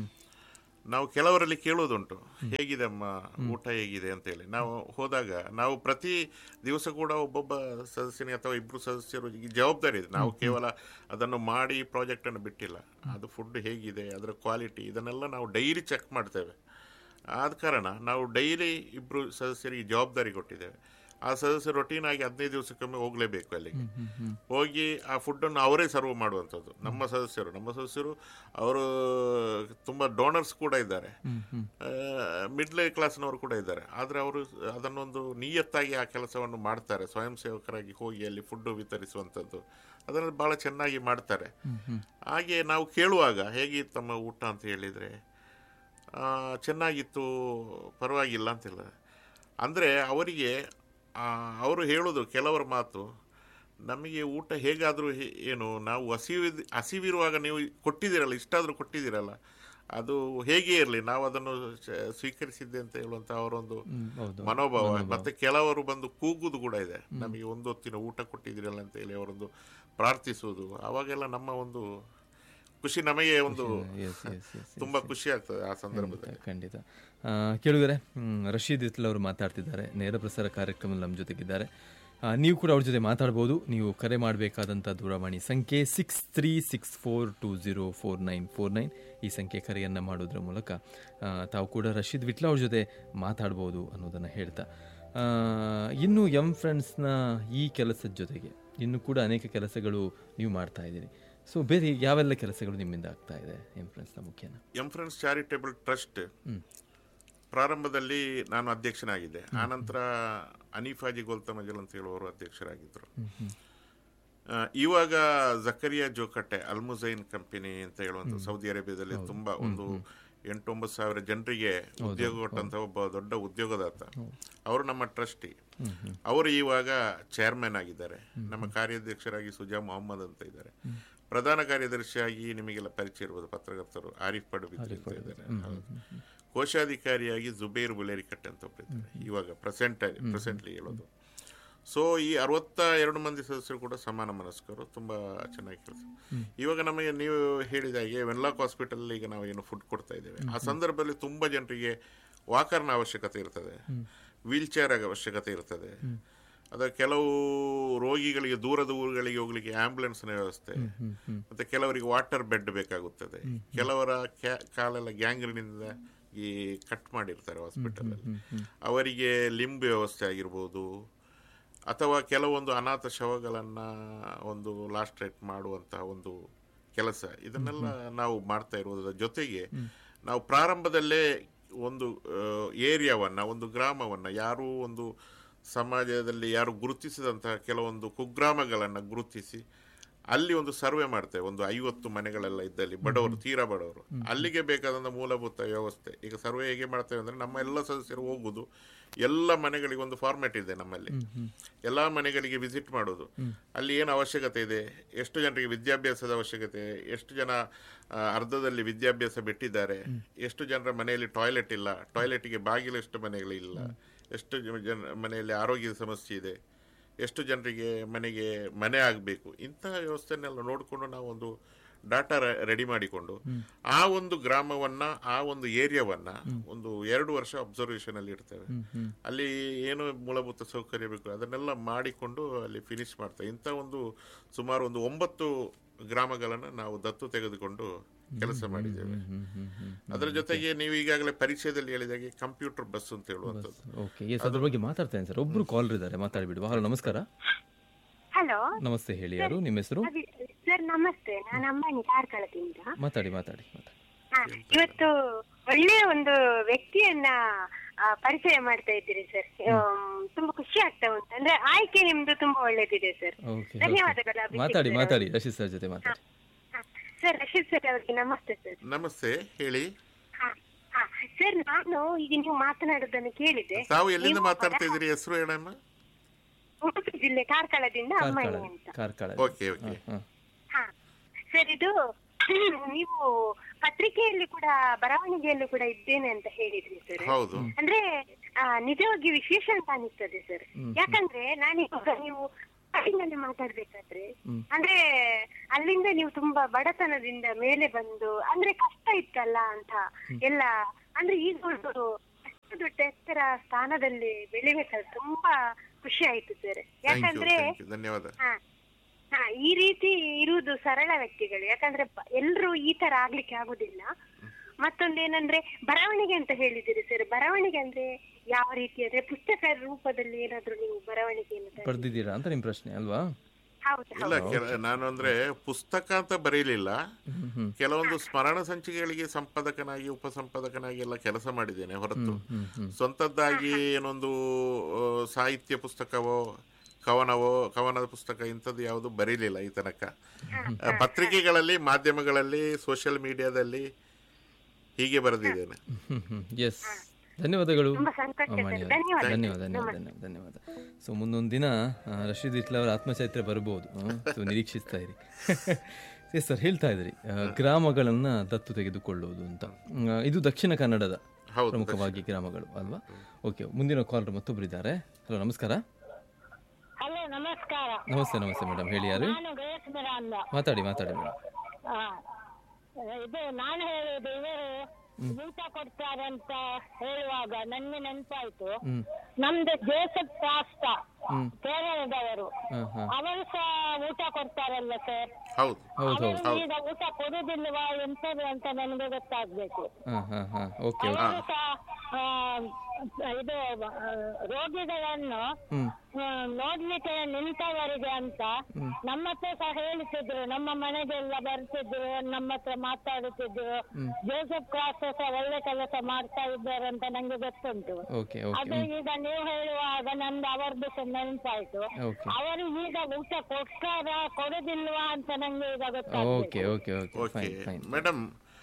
ನಾವು ಕೆಲವರಲ್ಲಿ ಕೇಳೋದುಂಟು ಹೇಗಿದೆ ಅಮ್ಮ ಊಟ ಹೇಗಿದೆ ಅಂತ ಹೇಳಿ ನಾವು ಹೋದಾಗ ನಾವು ಪ್ರತಿ ದಿವಸ ಕೂಡ ಒಬ್ಬೊಬ್ಬ ಸದಸ್ಯನಿಗೆ ಅಥವಾ ಇಬ್ರು ಸದಸ್ಯರು ಈ ಜವಾಬ್ದಾರಿ ಇದೆ ನಾವು ಕೇವಲ ಅದನ್ನು ಮಾಡಿ ಪ್ರಾಜೆಕ್ಟ್ ಅನ್ನು ಬಿಟ್ಟಿಲ್ಲ ಅದು ಫುಡ್ ಹೇಗಿದೆ ಅದರ ಕ್ವಾಲಿಟಿ ಇದನ್ನೆಲ್ಲ ನಾವು ಡೈಲಿ ಚೆಕ್ ಮಾಡ್ತೇವೆ ಆದ ಕಾರಣ ನಾವು ಡೈಲಿ ಇಬ್ರು ಸದಸ್ಯರಿಗೆ ಜವಾಬ್ದಾರಿ ಕೊಟ್ಟಿದ್ದೇವೆ ಆ ಸದಸ್ಯರು ರೊಟೀನ್ ಆಗಿ ಹದಿನೈದು ದಿವಸಕ್ಕೊಮ್ಮೆ ಹೋಗ್ಲೇಬೇಕು ಅಲ್ಲಿಗೆ ಹ್ಮ್, ಹ್ಮ್, ಹ್ಮ್. ಹೋಗಿ ಆ ಫುಡ್ಡನ್ನು ಅವರೇ ಸರ್ವ್ ಮಾಡುವಂಥದ್ದು ನಮ್ಮ ಸದಸ್ಯರು ನಮ್ಮ ಸದಸ್ಯರು ಅವರು ತುಂಬ ಡೋನರ್ಸ್ ಕೂಡ ಇದ್ದಾರೆ ಹ್ಮ್, ಹ್ಮ್. ಮಿಡ್ಲ್ ಕ್ಲಾಸ್ನವರು ಕೂಡ ಇದ್ದಾರೆ ಆದರೆ ಅವರು ಅದನ್ನೊಂದು ನಿಯತ್ತಾಗಿ ಆ ಕೆಲಸವನ್ನು ಮಾಡ್ತಾರೆ ಸ್ವಯಂ ಸೇವಕರಾಗಿ ಹೋಗಿ ಅಲ್ಲಿ ಫುಡ್ಡು ವಿತರಿಸುವಂಥದ್ದು ಅದನ್ನು ಭಾಳ ಚೆನ್ನಾಗಿ ಮಾಡ್ತಾರೆ ಹ್ಮ್, ಹ್ಮ್. ಹಾಗೆ ನಾವು ಕೇಳುವಾಗ ಹೇಗಿತ್ತು ತಮ್ಮ ಊಟ ಅಂತ ಹೇಳಿದರೆ ಚೆನ್ನಾಗಿತ್ತು ಪರವಾಗಿಲ್ಲ ಅಂತಿಲ್ಲ ಅಂದರೆ ಅವರಿಗೆ ಆ, ಅವರು ಹೇಳೋದು ಕೆಲವರ ಮಾತು ನಮಗೆ ಊಟ ಹೇಗಾದರೂ ಏನು ನಾವು ಹಸಿವಿ ಹಸಿವಿರುವಾಗ ನೀವು ಕೊಟ್ಟಿದ್ದೀರಲ್ಲ ಇಷ್ಟಾದರೂ ಕೊಟ್ಟಿದ್ದೀರಲ್ಲ ಅದು ಹೇಗೆ ಇರಲಿ ನಾವು ಅದನ್ನು ಶ- ಸ್ವೀಕರಿಸಿದ್ದೆ ಅಂತ ಹೇಳುವಂಥ ಅವರೊಂದು ಹ್ಮ್, ಹೌದು ಮನೋಭಾವ ಮತ್ತೆ ಕೆಲವರು ಬಂದು ಕೂಗುದು ಕೂಡ ಇದೆ ನಮಗೆ ಒಂದು ಹೊತ್ತಿನ ಊಟ ಕೊಟ್ಟಿದ್ದೀರಲ್ಲ ಅಂತ ಹೇಳಿ ಅವರೊಂದು ಪ್ರಾರ್ಥಿಸುವುದು ಅವಾಗೆಲ್ಲ ನಮ್ಮ ಒಂದು ಖುಷಿ ನಮಗೆ ಒಂದು ಎಸ್ ಎಸ್ ಎಸ್ ತುಂಬಾ ಖುಷಿ ಆಗ್ತದೆ ಆ ಸಂದರ್ಭದಲ್ಲಿ ಖಂಡಿತ ಆ, ಕೇಳುಗರೆ ಹ್ಮ್, ರಶೀದ್ ಇತ್ಲ್ ಅವರು ಮಾತಾಡ್ತಿದ್ದಾರೆ ನೇರ ಪ್ರಸಾರ ಕಾರ್ಯಕ್ರಮದಲ್ಲಿ ನಮ್ಮ ಜೊತೆಗಿದ್ದಾರೆ ಆ, ನೀವು ಕೂಡ ಅವ್ರ ಜೊತೆ ಮಾತಾಡ್ಬೋದು ನೀವು ಕರೆ ಮಾಡಬೇಕಾದಂಥ ದೂರವಾಣಿ ಸಂಖ್ಯೆ six three six four two zero four nine four nine ಈ ಸಂಖ್ಯೆ ಕರೆಯನ್ನು ಮಾಡೋದ್ರ ಮೂಲಕ ಆ, ತಾವು ಕೂಡ ರಶೀದ್ ವಿಟ್ಲ ಅವ್ರ ಜೊತೆ ಮಾತಾಡ್ಬೋದು ಅನ್ನೋದನ್ನು ಹೇಳ್ತಾ ಆ, ಇನ್ನು ಎಂ ಫ್ರೆಂಡ್ಸ್ನ ಈ ಕೆಲಸದ ಜೊತೆಗೆ ಇನ್ನು ಕೂಡ ಅನೇಕ ಕೆಲಸಗಳು ನೀವು ಮಾಡ್ತಾ ಇದ್ದೀರಿ ಸೊ ಬೇರೆ ಯಾವೆಲ್ಲ ಕೆಲಸಗಳು ನಿಮ್ಮಿಂದ ಆಗ್ತಾ ಇದೆ ಎಂ ಫ್ರೆಂಡ್ಸ್ನ ಮುಖ್ಯನ ಎಂ ಫ್ರೆಂಡ್ಸ್ ಚಾರಿಟೇಬಲ್ ಟ್ರಸ್ಟ್ ಪ್ರಾರಂಭದಲ್ಲಿ ನಾನು ಅಧ್ಯಕ್ಷನಾಗಿದ್ದೆ ಆನಂತರ ಅನೀಫಾಜಿ ಗೋಲ್ತಮಜಲ್ ಅಂತ ಹೇಳುವವರು ಅಧ್ಯಕ್ಷರಾಗಿದ್ದರು ಆ, ಇವಾಗ ಜಕರಿಯಾ ಜೋಕಟ್ಟೆ ಅಲ್ಮುಸೈನ್ ಕಂಪನಿ ಅಂತ ಹೇಳುವಂಥ ಸೌದಿ ಅರೇಬಿಯಾದಲ್ಲಿ ತುಂಬಾ ಒಂದು ಎಂಟೊಂಬತ್ತು ಸಾವಿರ ಜನರಿಗೆ ಉದ್ಯೋಗ ಕೊಟ್ಟಂತ ಒಬ್ಬ ದೊಡ್ಡ ಉದ್ಯೋಗದಾತ ಅವರು ನಮ್ಮ ಟ್ರಸ್ಟಿ ಅವರು ಇವಾಗ ಚೇರ್ಮನ್ ಆಗಿದ್ದಾರೆ ನಮ್ಮ ಕಾರ್ಯಾಧ್ಯಕ್ಷರಾಗಿ ಸುಜಾ ಮೊಹಮ್ಮದ್ ಅಂತ ಇದ್ದಾರೆ ಪ್ರಧಾನ ಕಾರ್ಯದರ್ಶಿಯಾಗಿ ನಿಮಗೆಲ್ಲ ಪರಿಚಯ ಇರ್ಬೋದು ಪತ್ರಕರ್ತರು ಆರಿಫ್ ಪಡುಬಿದ್ರಿ ಅಂತ ಇದ್ದಾರೆ ಹೌದು. ಕೋಶಾಧಿಕಾರಿಯಾಗಿ ಜುಬೇರ್ ಬುಲೇರಿಕಟ್ಟೆ ಅಂತ ಒಬ್ಬರಿದ್ದಾರೆ ಇವಾಗ ಪ್ರೆಸೆಂಟ್ ಪ್ರೆಸೆಂಟ್ಲಿ ಹೇಳೋದು ಸೊ ಈ ಅರವತ್ತ ಎರಡು ಮಂದಿ ಸದಸ್ಯರು ಕೂಡ ಸಮಾನ ಮನಸ್ಕರು ತುಂಬಾ ಚೆನ್ನಾಗಿ ಕೆಲಸ ಇವಾಗ ನಮಗೆ ನೀವು ಹೇಳಿದ ಹಾಗೆ ವೆನ್ಲಾಕ್ ಹಾಸ್ಪಿಟಲ್ ಈಗ ನಾವು ಏನು ಫುಡ್ ಕೊಡ್ತಾ ಇದ್ದೇವೆ ಆ ಸಂದರ್ಭದಲ್ಲಿ ತುಂಬಾ ಜನರಿಗೆ ವಾಕರ್ನ ಅವಶ್ಯಕತೆ ಇರ್ತದೆ ವೀಲ್ ಚೇರ್ ಅವಶ್ಯಕತೆ ಇರ್ತದೆ ಅದ ಕೆಲವು ರೋಗಿಗಳಿಗೆ ದೂರದ ಊರುಗಳಿಗೆ ಹೋಗ್ಲಿಕ್ಕೆ ಆಂಬ್ಯುಲೆನ್ಸ್ನ ವ್ಯವಸ್ಥೆ ಮತ್ತೆ ಕೆಲವರಿಗೆ ವಾಟರ್ ಬೆಡ್ ಬೇಕಾಗುತ್ತದೆ ಕೆಲವರ ಕ್ಯಾ- ಕಾಲೆಲ್ಲ ಗ್ಯಾಂಗ್ರಿನಿಂದ ಈ ಕಟ್ ಮಾಡಿರ್ತಾರೆ ಹಾಸ್ಪಿಟಲ್ ಅಲ್ಲಿ ಅವರಿಗೆ ಲಿಂಬ್ ವ್ಯವಸ್ಥೆ ಆಗಿರ್ಬೋದು ಅಥವಾ ಕೆಲವೊಂದು ಅನಾಥ ಶವಗಳನ್ನ ಒಂದು ಲಾಸ್ಟ್ರೇಟ್ ಮಾಡುವಂತಹ ಒಂದು ಕೆಲಸ ಇದನ್ನೆಲ್ಲ ನಾವು ಮಾಡ್ತಾ ಇರುವುದರ ಜೊತೆಗೆ ನಾವು ಪ್ರಾರಂಭದಲ್ಲೇ ಒಂದು ಏರಿಯಾವನ್ನ ಒಂದು ಗ್ರಾಮವನ್ನ ಯಾರು ಒಂದು ಸಮಾಜದಲ್ಲಿ ಯಾರು ಗುರುತಿಸಿದಂತಹ ಕೆಲವೊಂದು ಕುಗ್ರಾಮಗಳನ್ನು ಗುರುತಿಸಿ ಅಲ್ಲಿ ಒಂದು ಸರ್ವೆ ಮಾಡ್ತೇವೆ ಒಂದು ಐವತ್ತು ಮನೆಗಳೆಲ್ಲ ಇದ್ದಲ್ಲಿ ಬಡವರು ತೀರಾ ಬಡವರು ಅಲ್ಲಿಗೆ ಬೇಕಾದಂಥ ಮೂಲಭೂತ ವ್ಯವಸ್ಥೆ ಈಗ ಸರ್ವೆ ಹೇಗೆ ಮಾಡ್ತೇವೆ ಅಂದ್ರೆ ನಮ್ಮ ಎಲ್ಲ ಸದಸ್ಯರು ಹೋಗುದು ಎಲ್ಲ ಮನೆಗಳಿಗೆ ಒಂದು ಫಾರ್ಮ್ಯಾಟ್ ಇದೆ ನಮ್ಮಲ್ಲಿ ಎಲ್ಲ ಮನೆಗಳಿಗೆ ವಿಸಿಟ್ ಮಾಡೋದು ಅಲ್ಲಿ ಏನು ಅವಶ್ಯಕತೆ ಇದೆ ಎಷ್ಟು ಜನರಿಗೆ ವಿದ್ಯಾಭ್ಯಾಸದ ಅವಶ್ಯಕತೆ ಎಷ್ಟು ಜನ ಆ, ಅರ್ಧದಲ್ಲಿ ವಿದ್ಯಾಭ್ಯಾಸ ಬಿಟ್ಟಿದ್ದಾರೆ ಎಷ್ಟು ಜನರ ಮನೆಯಲ್ಲಿ ಟಾಯ್ಲೆಟ್ ಇಲ್ಲ ಟಾಯ್ಲೆಟ್ಗೆ ಬಾಗಿಲು ಎಷ್ಟು ಮನೆಗಳಿಲ್ಲ ಎಷ್ಟು ಜನ ಜನ- ಮನೆಯಲ್ಲಿ ಆರೋಗ್ಯದ ಸಮಸ್ಯೆ ಇದೆ ಎಷ್ಟು ಜನರಿಗೆ ಮನೆಗೆ ಮನೆ ಆಗಬೇಕು ಇಂತಹ ವ್ಯವಸ್ಥೆನೆಲ್ಲ ನೋಡಿಕೊಂಡು ನಾವು ಒಂದು ಡಾಟಾ ರೆಡಿ ಮಾಡಿಕೊಂಡು ಆ ಒಂದು ಗ್ರಾಮವನ್ನ ಆ ಒಂದು ಏರಿಯಾವನ್ನ ಒಂದು ಎರಡು ವರ್ಷ ಅಬ್ಸರ್ವೇಷನ್ ಅಲ್ಲಿ ಇರ್ತೇವೆ ಅಲ್ಲಿ ಏನು ಮೂಲಭೂತ ಸೌಕರ್ಯ ಬೇಕು ಅದನ್ನೆಲ್ಲ ಮಾಡಿಕೊಂಡು ಅಲ್ಲಿ ಫಿನಿಶ್ ಮಾಡ್ತೇವೆ ಇಂಥ ಒಂದು ಸುಮಾರು ಒಂದು ಒಂಬತ್ತು ಗ್ರಾಮಗಳನ್ನು ನಾವು ದತ್ತು ತೆಗೆದುಕೊಂಡು ಕೆಲಸ ಮಾಡಿದ್ದೇವೆ ಅದರ ಜೊತೆಗೆ ನೀವು ಈಗಾಗಲೇ ಪರಿಚಯದಲ್ಲಿ ಹೇಳಿದಾಗೆ ಕಂಪ್ಯೂಟರ್ ಬಸ್ ಅಂತ ಹೇಳುವಂಥದ್ದು ಓಕೆ ಎಸ್ ಅದ್ರ ಬಗ್ಗೆ ಮಾತಾಡ್ತೇನೆ ಸರ್ ಒಬ್ರು ಕಾಲರ್ ಇದ್ದಾರೆ ಮಾತಾಡಿಬಿಡುವ ಹಲೋ ನಮಸ್ಕಾರ ಹಲೋ ನಮಸ್ತೆ ಹೇಳಿ ಯಾರು ನಿಮ್ಮ ಹೆಸರು ಸರ್ ನಮಸ್ತೆ ನಾನು ಅಂಬಾನಿ ಕಾರ್ಕಳದಿಂದ ಮಾತಾಡಿ ಮಾತಾಡಿ ಮಾತಾಡಿ ಹಾ, ಇವತ್ತು ಒಳ್ಳೆಯ ಒಂದು ವ್ಯಕ್ತಿಯನ್ನ ಆ, ಪರಿಚಯ ಮಾಡ್ತಾ ಇದ್ದೀರಿ ಸರ್ ತುಂಬಾ ಖುಷಿ ಆಗ್ತಾ ಉಂಟು ಅಂದ್ರೆ ಆಯ್ಕೆ ನಿಮ್ದು ತುಂಬಾ ಒಳ್ಳೇದಿದೆ ಸರ್ ಓಕೆ ಧನ್ಯವಾದಗಳು ಅಭಿಷೇಕ್ ಮಾತಾಡಿ ಸರ್ ಮಾತಾಡಿ ರಶೀದ್ ಸರ್ ಜೊತೆ ಮಾತಾಡಿ ಹಾ, ಸರ್ ರಶೀದ್ ಸರ್ ಅವರಿಗೆ ನಮಸ್ತೆ ಸರ್ ನಮಸ್ತೆ ಹೇಳಿ ಹಾ, ಹಾ. ಸರ್ ನಾನು ಈಗ ನೀವು ಮಾತನಾಡೋದನ್ನು ಕೇಳಿದೆ ತಾವು ಎಲ್ಲಿಂದ ಮಾತಾಡ್ತಾ ಇದ್ದೀರಿ ಹೆಸರು ಹೇಳಮ್ಮ ಉಡುಪಿ ಜಿಲ್ಲೆ ಕಾರ್ಕಳದಿಂದ ಅಮ್ಮನಿ ಕಾರ್ಕಳ ಅಂತ ಕಾರ್ಕಳ ಓಕೆ ಓಕೆ ಹಾ ಹಾ ಸರ್ ಇದು ನೀವು ಪತ್ರಿಕೆಯಲ್ಲಿ ಕೂಡ ಬರವಣಿಗೆಯಲ್ಲೂ ಕೂಡ ಇದ್ದೇನೆ ಅಂತ ಹೇಳಿದ್ರಿ ಸರ್ ಹೌದು ಅಂದ್ರೆ ಆ, ನಿಜವಾಗಿ ವಿಶೇಷ ಅಂತ ಅನಿಸ್ತದೆ ಸರ್ ಯಾಕಂದ್ರೆ ನಾನೀಗ ನೀವು ಅಲ್ಲಿ ಮಾತಾಡ್ಬೇಕಾದ್ರೆ ಅಂದ್ರೆ ಅಲ್ಲಿಂದ ನೀವು ತುಂಬಾ ಬಡತನದಿಂದ ಮೇಲೆ ಬಂದು ಅಂದ್ರೆ ಕಷ್ಟ ಇತ್ತಲ್ಲ ಅಂತ ಎಲ್ಲ ಅಂದ್ರೆ ಈಗ ಒಂದು ಅಷ್ಟು ದೊಡ್ಡ ಎತ್ತರ ಸ್ಥಾನದಲ್ಲಿ ಬೆಳಿಬೇಕಾದ್ರೆ ತುಂಬಾ ಖುಷಿ ಆಯ್ತು ಸರ್ ಥ್ಯಾಂಕ್ ಯು ಯಾಕಂದ್ರೆ ಥ್ಯಾಂಕ್ ಯು ಧನ್ಯವಾದ ಹಾ ಹಾ ಈ ರೀತಿ ಇರುವುದು ಸರಳ ವ್ಯಕ್ತಿಗಳು ಯಾಕಂದ್ರೆ ಎಲ್ಲರೂ ಈ ತರ ಆಗ್ಲಿಕ್ಕೆ ಆಗುದಿಲ್ಲ ಮತ್ತೊಂದು ಏನಂದ್ರೆ ಬರವಣಿಗೆ ಅಂತ ಹೇಳಿದಿರಿ ಸರ್ ಬರವಣಿಗೆ ಅಂದ್ರೆ ಯಾವ ರೀತಿ ಅಂದ್ರೆ ಪುಸ್ತಕ ರೂಪದಲ್ಲಿ ಏನಾದ್ರೂ ನೀವು ಬರವಣಿಗೆಯನ್ನು ತ- ಪಡೆದಿದ್ದೀರಾ ಅಂತ ನಿಮ್ಮ ಪ್ರಶ್ನೆ ಅಲ್ವಾ ಹೌದು ಇಲ್ಲ ಕೆಲ ನಾನು ಅಂದ್ರೆ ಪುಸ್ತಕ ಅಂತ ಬರೀಲಿಲ್ಲ ಹ್ಮ್ ಹ್ಮ್ ಕೆಲವೊಂದು ಸ್ಮರಣ ಸಂಚಿಕೆಗಳಿಗೆ ಸಂಪಾದಕನಾಗಿ ಉಪಸಂಪಾದಕನಾಗಿ ಎಲ್ಲ ಕೆಲಸ ಮಾಡಿದ್ದೇನೆ ಹೊರತು ಹ್ಮ್ ಹ್ಮ್ ಸ್ವಂತದ್ದಾಗಿ ಏನೊಂದು ಆ, ಸಾಹಿತ್ಯ ಪುಸ್ತಕವೋ ಕವನವೋ ಕವನದ ಪುಸ್ತಕ ಇಂಥದ್ದು ಯಾವುದು ಬರೀಲಿಲ್ಲ ಈ ತನಕ ಆ, ಪತ್ರಿಕೆಗಳಲ್ಲಿ ಮಾಧ್ಯಮಗಳಲ್ಲಿ ಸೋಷಿಯಲ್ ಮೀಡಿಯಾದಲ್ಲಿ ಹೀಗೆ ಬರೆದಿದ್ದೇನೆ ಹ್ಮ್ ಹ್ಮ್ ಎಸ್ ಧನ್ಯವಾದಗಳು ತುಂಬಾ ಸಂತೋಷ ಅಮ್ಮ, ಸರ್ ನೀವು- ಧನ್ಯವಾದ ಧನ್ಯವಾದ ಧನ್ಯವಾದ ಧನ್ಯವಾದ ಧನ್ಯವಾದ ಸೊ ಮುಂದೊಂದು ದಿನ ಆ, ರಶೀದ್ ಇಟ್ಲ ಅವರ ಆತ್ಮಚರಿತ್ರೆ ಬರ್ಬೋದು ಸೊ ನಿರೀಕ್ಷಿಸ್ತಾ ಇರಿ ಎಸ್ ಸರ್ ಹೇಳ್ತಾ ಇದ್ರಿ ಆ, ಗ್ರಾಮಗಳನ್ನ ದತ್ತು ತೆಗೆದುಕೊಳ್ಳುವುದು ಅಂತ ಆ, ಇದು ದಕ್ಷಿಣ ಕನ್ನಡದ ಹೌದು ಪ್ರಮುಖವಾಗಿ ಗ್ರಾಮಗಳು ಅಲ್ವಾ ಓಕೆ ಮುಂದಿನ ಕಾಲರ್ ಮತ್ತೊಬ್ರು ಇದ್ದಾರೆ ಹಲೋ ನಮಸ್ಕಾರ ಹಲೋ ನಮಸ್ಕಾರ ನಮಸ್ತೆ ನಮಸ್ತೆ ಮೇಡಮ್ ಹೇಳಿ ಯಾರು ನಾನು ಗಯಸ್ಮಿರ ಅಂದ ಮಾತಾಡಿ ಮಾತಾಡಿ ಮೇಡಮ್ ಆ, ಇದು ನಾನು ಹೇಳುದು ಇವರು ಊಟ ಕೊಡ್ತಾರೆ ಅಂತ ಹೇಳುವಾಗ ನನಗೆ ನೆನಪಾಯ್ತು ಹ್ಮ್ ನಮ್ದು ಜೋಸೆಫ್ ಪಾಸ್ತಾ ಹ್ಮ್ ಕೇರಳದವರು ಹಾಂ ಹಾಂ ಅವರು ಸಹ ಊಟ ಕೊಡ್ತಾರಲ್ಲ ಸರ್ ಹೌದು ಹೌದು ಹೌದು ಅವರು ಈಗ ಊಟ ಕೊಡುದಿಲ್ವಾ ಎಂತದು ಅಂತ ನನಗೆ ಗೊತ್ತಾಗ್ಬೇಕು ಹಾಂ ಹಾಂ ಹಾಂ ಓಕೆ ಓಕೆ ಅವರು ಸಹ ಆ, ಇದು ಆ, ರೋಗಿಗಳನ್ನು ಹ್ಮ್ ಆ, ನೋಡ್ಲಿಕ್ಕೆ ನಿಂತವರಿಗೆ ಅಂತ ನಮ್ಮ ಹತ್ರ ಸಹ ಹೇಳ್ತಿದ್ರು ನಮ್ಮ ಮನೆಗೆಲ್ಲ ಬರ್ತಿದ್ರು ನಮ್ಮ ಹತ್ರ ಮಾತಾಡುತ್ತಿದ್ರು ಜೋಸೆಫ್ ಕ್ರಾಸ್ ಸಹ ಒಳ್ಳೆ ಕೆಲಸ ಮಾಡ್ತಾ ಇದ್ದಾರೆ ಅಂತ ನಂಗೆ ಗೊತ್ತುಂಟು ಓಕೆ ಓಕೆ ಅದು ಈಗ ನೀವು ಹೇಳುವಾಗ ನಂದು ಅವರದ್ದು ಸಹ ನೆನಪಾಯ್ತು ಓಕೆ ಅವರು ಈಗ ಊಟ ಕೊಡ್ತಾರ ಕೊಡುದಿಲ್ವಾ ಅಂತ ನಂಗೆ ಈಗ ಗೊತ್ತಾಗ್ಬೇಕು okay okay okay okay fine fine madam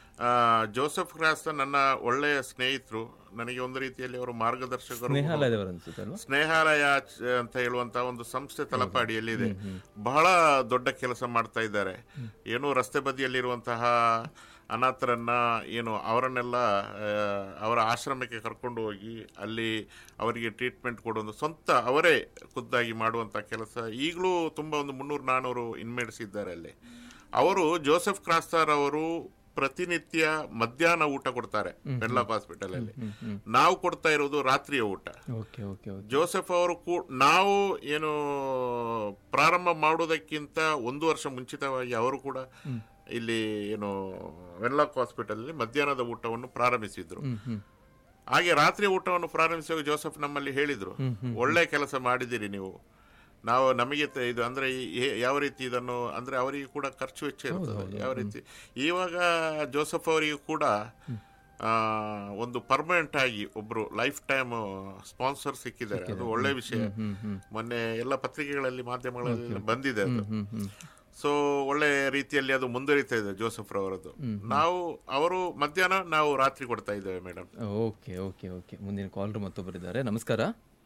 Joseph Cross ನನ್ನ ಒಳ್ಳೆಯ ಸ್ನೇಹಿತರು ನನಗೆ ಒಂದು ರೀತಿಯಲ್ಲಿ ಅವರು ಮಾರ್ಗದರ್ಶಕರು ಸ್ನೇಹಾಲಯದವರು ಅನ್ಸುತ್ತೆ ಅಲ್ವಾ ಸ್ನೇಹಾಲಯ ಚ- ಅಂತ ಹೇಳುವಂತಹ ಒಂದು ಸಂಸ್ಥೆ ತಲಪಾಡಿಯಲ್ಲಿದೆ ಬಹಳ ದೊಡ್ಡ ಕೆಲಸ ಮಾಡ್ತಾ ಇದ್ದಾರೆ ಏನು ರಸ್ತೆ ಬದಿಯಲ್ಲಿರುವಂತಹ ಅನಾಥರನ್ನ ಏನು ಅವರನ್ನೆಲ್ಲ ಆ, ಅವರ ಆಶ್ರಮಕ್ಕೆ ಕರ್ಕೊಂಡು ಹೋಗಿ ಅಲ್ಲಿ ಅವರಿಗೆ ಟ್ರೀಟ್ಮೆಂಟ್ ಕೊಡೋದು ಸ್ವಂತ ಅವರೇ ಖುದ್ದಾಗಿ ಮಾಡುವಂಥ ಕೆಲಸ ಈಗಲೂ ತುಂಬ ಒಂದು ಮುನ್ನೂರು ನಾನ್ನೂರು ಇನ್ಮೇಟ್ಸ್ ಇದ್ದಾರೆ ಅಲ್ಲಿ ಅವರು ಜೋಸೆಫ್ ಕ್ರಾಸ್ತಾರ್ ಅವರು ಪ್ರತಿನಿತ್ಯ ಮಧ್ಯಾಹ್ನ ಊಟ ಕೊಡ್ತಾರೆ ಬೆನ್ಲಾಕ್ ಹಾಸ್ಪಿಟಲ್ ಅಲ್ಲಿ ನಾವು ಕೊಡ್ತಾ ಇರೋದು ರಾತ್ರಿಯ ಊಟ ಓಕೆ ಓಕೆ ಓಕೆ ಜೋಸೆಫ್ ಅವರು ಕೂ ನಾವು ಏನು ಪ್ರಾರಂಭ ಮಾಡುವುದಕ್ಕಿಂತ ಒಂದು ವರ್ಷ ಮುಂಚಿತವಾಗಿ ಅವರು ಕೂಡ ಇಲ್ಲಿ ಏನು ವೆನ್ಲಾಕ್ ಹಾಸ್ಪಿಟಲ್ ಅಲ್ಲಿ ಮಧ್ಯಾಹ್ನದ ಊಟವನ್ನು ಪ್ರಾರಂಭಿಸಿದ್ರು ಹ್ಮ್ ಹ್ಮ್ ಹಾಗೆ ರಾತ್ರಿ ಊಟವನ್ನು ಪ್ರಾರಂಭಿಸುವಾಗ ಜೋಸೆಫ್ ನಮ್ಮಲ್ಲಿ ಹೇಳಿದ್ರು ಒಳ್ಳೆ ಕೆಲಸ ಮಾಡಿದಿರಿ ನೀವು ನಾವು ನಮಗೆ ತ- ಇದು ಅಂದ್ರೆ ಈ- ಈ- ಯಾವ ರೀತಿ ಇದನ್ನು ಅಂದ್ರೆ ಅವರಿಗೆ ಕೂಡ ಖರ್ಚು ವೆಚ್ಚ ಇರ್ತದೆ ಯಾವ ರೀತಿ ಇವಾಗ ಜೋಸೆಫ್ ಅವರಿಗೆ ಕೂಡ ಆ, ಒಂದು ಪರ್ಮನೆಂಟ್ ಆಗಿ ಒಬ್ರು ಲೈಫ್ ಟೈಮ್ ಸ್ಪಾನ್ಸರ್ ಸಿಕ್ಕಿದ್ದಾರೆ ಅದು ಒಳ್ಳೆ ವಿಷಯ ಹ್ಮ್ ಹ್ಮ್ ಮೊನ್ನೆ ಎಲ್ಲ ಪತ್ರಿಕೆಗಳಲ್ಲಿ ಮಾಧ್ಯಮಗಳಲ್ಲಿ ಬಂದಿದೆ ಅದು ಹ್ಮ್ ಹ್ಮ್ ಸೊ ಒಳ್ಳೆ ರೀತಿಯಲ್ಲಿ ಅದು ಮುಂದುವರಿತಾ ಇದೆ ಜೋಸೆಫ್ ರವರದ್ದು ನಾವು ಅವರು ಮಧ್ಯಾಹ್ನ ನಾವು ರಾತ್ರಿ ಕೊಡ್ತಾ ಇದ್ದೇವೆ ಮೇಡಮ್ ಓಕೆ ಓಕೆ ಓಕೆ ಮುಂದಿನ ಕಾಲರ್ ಮತ್ತೊಬ್ಬರಿದ್ದಾರೆ ನಮಸ್ಕಾರ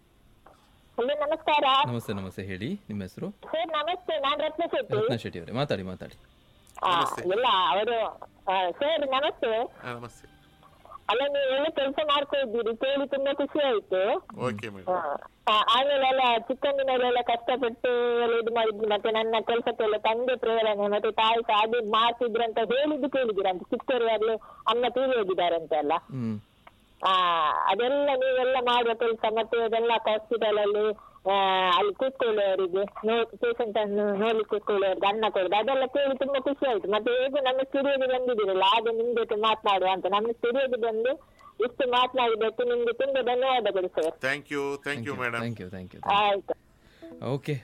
ಹಲೋ ನಮಸ್ಕಾರ ನಮಸ್ತೆ ನಮಸ್ತೆ ಹೇಳಿ ನಿಮ್ಮ ಹೆಸರು ಸರ್ ನಮಸ್ತೆ ನಾನು ರತ್ನ ಶೆಟ್ಟಿ ರತ್ನ ಶೆಟ್ಟಿ ಅವರೇ ಮಾತಾಡಿ ಮಾತಾಡಿ ಆ, ಇಲ್ಲ ಅವರು ಸರ್ ನಮಸ್ತೆ ನಮಸ್ತೆ ಅಲ್ಲ ನೀವು ಒಳ್ಳೆ ಕೆಲಸ ಮಾಡ್ತಾ ಇದ್ದೀರಿ ಕೇಳಿ ತುಂಬಾ ಖುಷಿ ಆಯ್ತು ಓಕೆ ಮೇಡಮ್ ಆ, ಆಮೇಲೆ ಎಲ್ಲ ಚಿಕ್ಕಂದಿನಲ್ಲೆಲ್ಲ ಕಷ್ಟಪಟ್ಟು ಎಲ್ಲ ಇದು ಮಾಡಿದ್ವಿ ಮತ್ತೆ ನನ್ನ ಕೆಲಸಕ್ಕೆಲ್ಲ ತಂದೆ ಪ್ರೇರಣೆ ಮತ್ತೆ ತಾಯಿ ಸಹ ಅದು ಮಾಡ್ತಿದ್ರು ಅಂತ ಹೇಳಿದ್ದು ಕೇಳಿದಿರ ಅಂತ ಚಿಕ್ಕವರಲ್ಲಿ ಅಮ್ಮ ತೀರಿ ಹೋಗಿದ್ದಾರಂತೆ ಅಲ್ಲ ಹ್ಮ್ ಆ ಅದೆಲ್ಲ ನೀವೆಲ್ಲ ಮಾಡುವ ಕೆಲಸ ಮತ್ತೆ ಅದೆಲ್ಲ ಹಾಸ್ಪಿಟಲ್ ಅಲ್ಲಿ ಆ, ಅಲ್ಲಿ ಕೂತ್ಕೊಳ್ಳುವವರಿಗೆ ನೋ ಪೇಷಂಟ್ ಅನ್ನು ನೋಡ್ಲಿಕ್ಕೆ ಕೂತ್ಕೊಳ್ಳುವವರಿಗೆ ಅನ್ನ ಕೊಡುದು ಅದೆಲ್ಲ ಕೇಳಿ ತುಂಬಾ ಖುಷಿ ಆಯ್ತು ಮತ್ತೆ ಹೇಗೂ ನಮ್ಮ ಸ್ಟುಡಿಯೋಗೆ ಬಂದಿದ್ದೀರಲ್ಲ ಆಗ ನಿಮ್ ಜೊತೆ ಮಾತನಾಡುವ ಅಂತ ನಮ್ಮ ಸ್ಟುಡಿಯೋಗೆ ಬಂದು ಇಷ್ಟು ಮಾತನಾಡಿದ್ದಕ್ಕೆ ನಿಮ್ಗೆ ತುಂಬಾ ಧನ್ಯವಾದಗಳು sir thank you thank you madam thank you thank you ಆಯ್ತು ಓಕೆ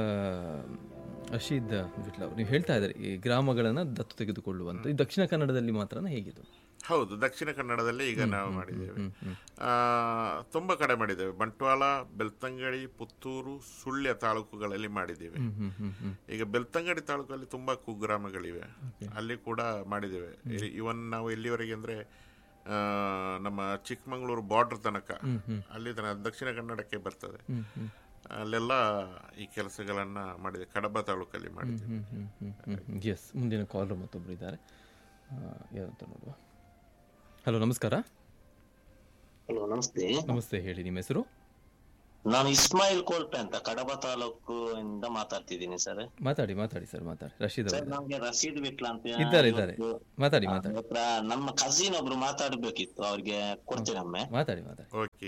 ರಶೀದ್ ಬಿಟ್ಲ ಅವರು ನೀವು ಹೇಳ್ತಾ ಇದ್ದಾರೆ ಈ ಗ್ರಾಮಗಳನ್ನು ದತ್ತು ತೆಗೆದುಕೊಳ್ಳುವಂತ ಈ ದಕ್ಷಿಣ ಕನ್ನಡದಲ್ಲಿ ಮಾತ್ರನ ಹೇಗಿದು ಹೌದು ದಕ್ಷಿಣ ಕನ್ನಡದಲ್ಲಿ ಈಗ ನಾವು ಮಾಡಿದ್ದೇವೆ ಆ, ತುಂಬಾ ಕಡೆ ಮಾಡಿದ್ದೇವೆ ಬಂಟ್ವಾಳ ಬೆಳ್ತಂಗಡಿ ಪುತ್ತೂರು ಸುಳ್ಯ ತಾಲೂಕುಗಳಲ್ಲಿ ಮಾಡಿದ್ದೇವೆ ಹ್ಮ್ ಹ್ಮ್ ಹ್ಮ್ ಈಗ ಬೆಳ್ತಂಗಡಿ ತಾಲೂಕಲ್ಲಿ ತುಂಬಾ ಕುಗ್ರಾಮಗಳಿವೆ ಅಲ್ಲಿ ಕೂಡ ಮಾಡಿದ್ದೇವೆ ಇವನ್ ನಾವು ಎಲ್ಲಿವರೆಗೆ ಅಂದ್ರೆ ಆ, ನಮ್ಮ ಚಿಕ್ಕಮಗಳೂರು ಬಾರ್ಡರ್ ತನಕ ಅಲ್ಲಿ ತನಕ ದಕ್ಷಿಣ ಕನ್ನಡಕ್ಕೆ ಬರ್ತದೆ ಅಲ್ಲೆಲ್ಲ ಈ ಕೆಲಸಗಳನ್ನ ಮಾಡಿದೆ ಕಡಬ ತಾಲೂಕಲ್ಲಿ ಮಾಡಿದ್ದೇವೆ ಹ್ಮ್ ಹ್ಮ್ ಹ್ಮ್ ಹ್ಮ್ ಎಸ್ ಮುಂದಿನ ಕಾಲರ್ ಮತ್ತೊಬ್ರು ಇದ್ದಾರೆ ಆ, ಯಾರಂತ ನೋಡುವ ಹಲೋ ನಮಸ್ಕಾರ ಹಲೋ ನಮಸ್ತೆ ನಮಸ್ತೆ ಹೇಳಿ ನಿಮ್ಮ ಹೆಸರು ನಾನು ಇಸ್ಮಾಯಿಲ್ ಕೋಲ್ಪೆ ಅಂತ ಕಡಬ ತಾಲೂಕು ಇಂದ ಮಾತಾಡ್ತಿದ್ದೀನಿ ಸರ್ ಮಾತಾಡಿ ಮಾತಾಡಿ ಸರ್ ಮಾತಾಡಿ ರಶೀದ್ ಸರ್ ಅವರು ನಮ್ಗೆ ರಶೀದ್ ಬಿಟ್ಲ ಅಂತ ಇದ್ದಾರೆ ಇದ್ದಾರೆ ಇವತ್ತು- ಮಾತಾಡಿ ಆ, ಮಾತಾಡಿ ಅವ್ರ ಹತ್ರ ನಮ್ಮ ಕಸಿನ್ ಒಬ್ರು ಮಾತಾಡ್ಬೇಕಿತ್ತು ಅವ್ರಿಗೆ ಕೊಡ್ತೀನಿ ಒಮ್ಮೆ ಮಾತಾಡಿ ಮಾತಾಡಿ ಓಕೆ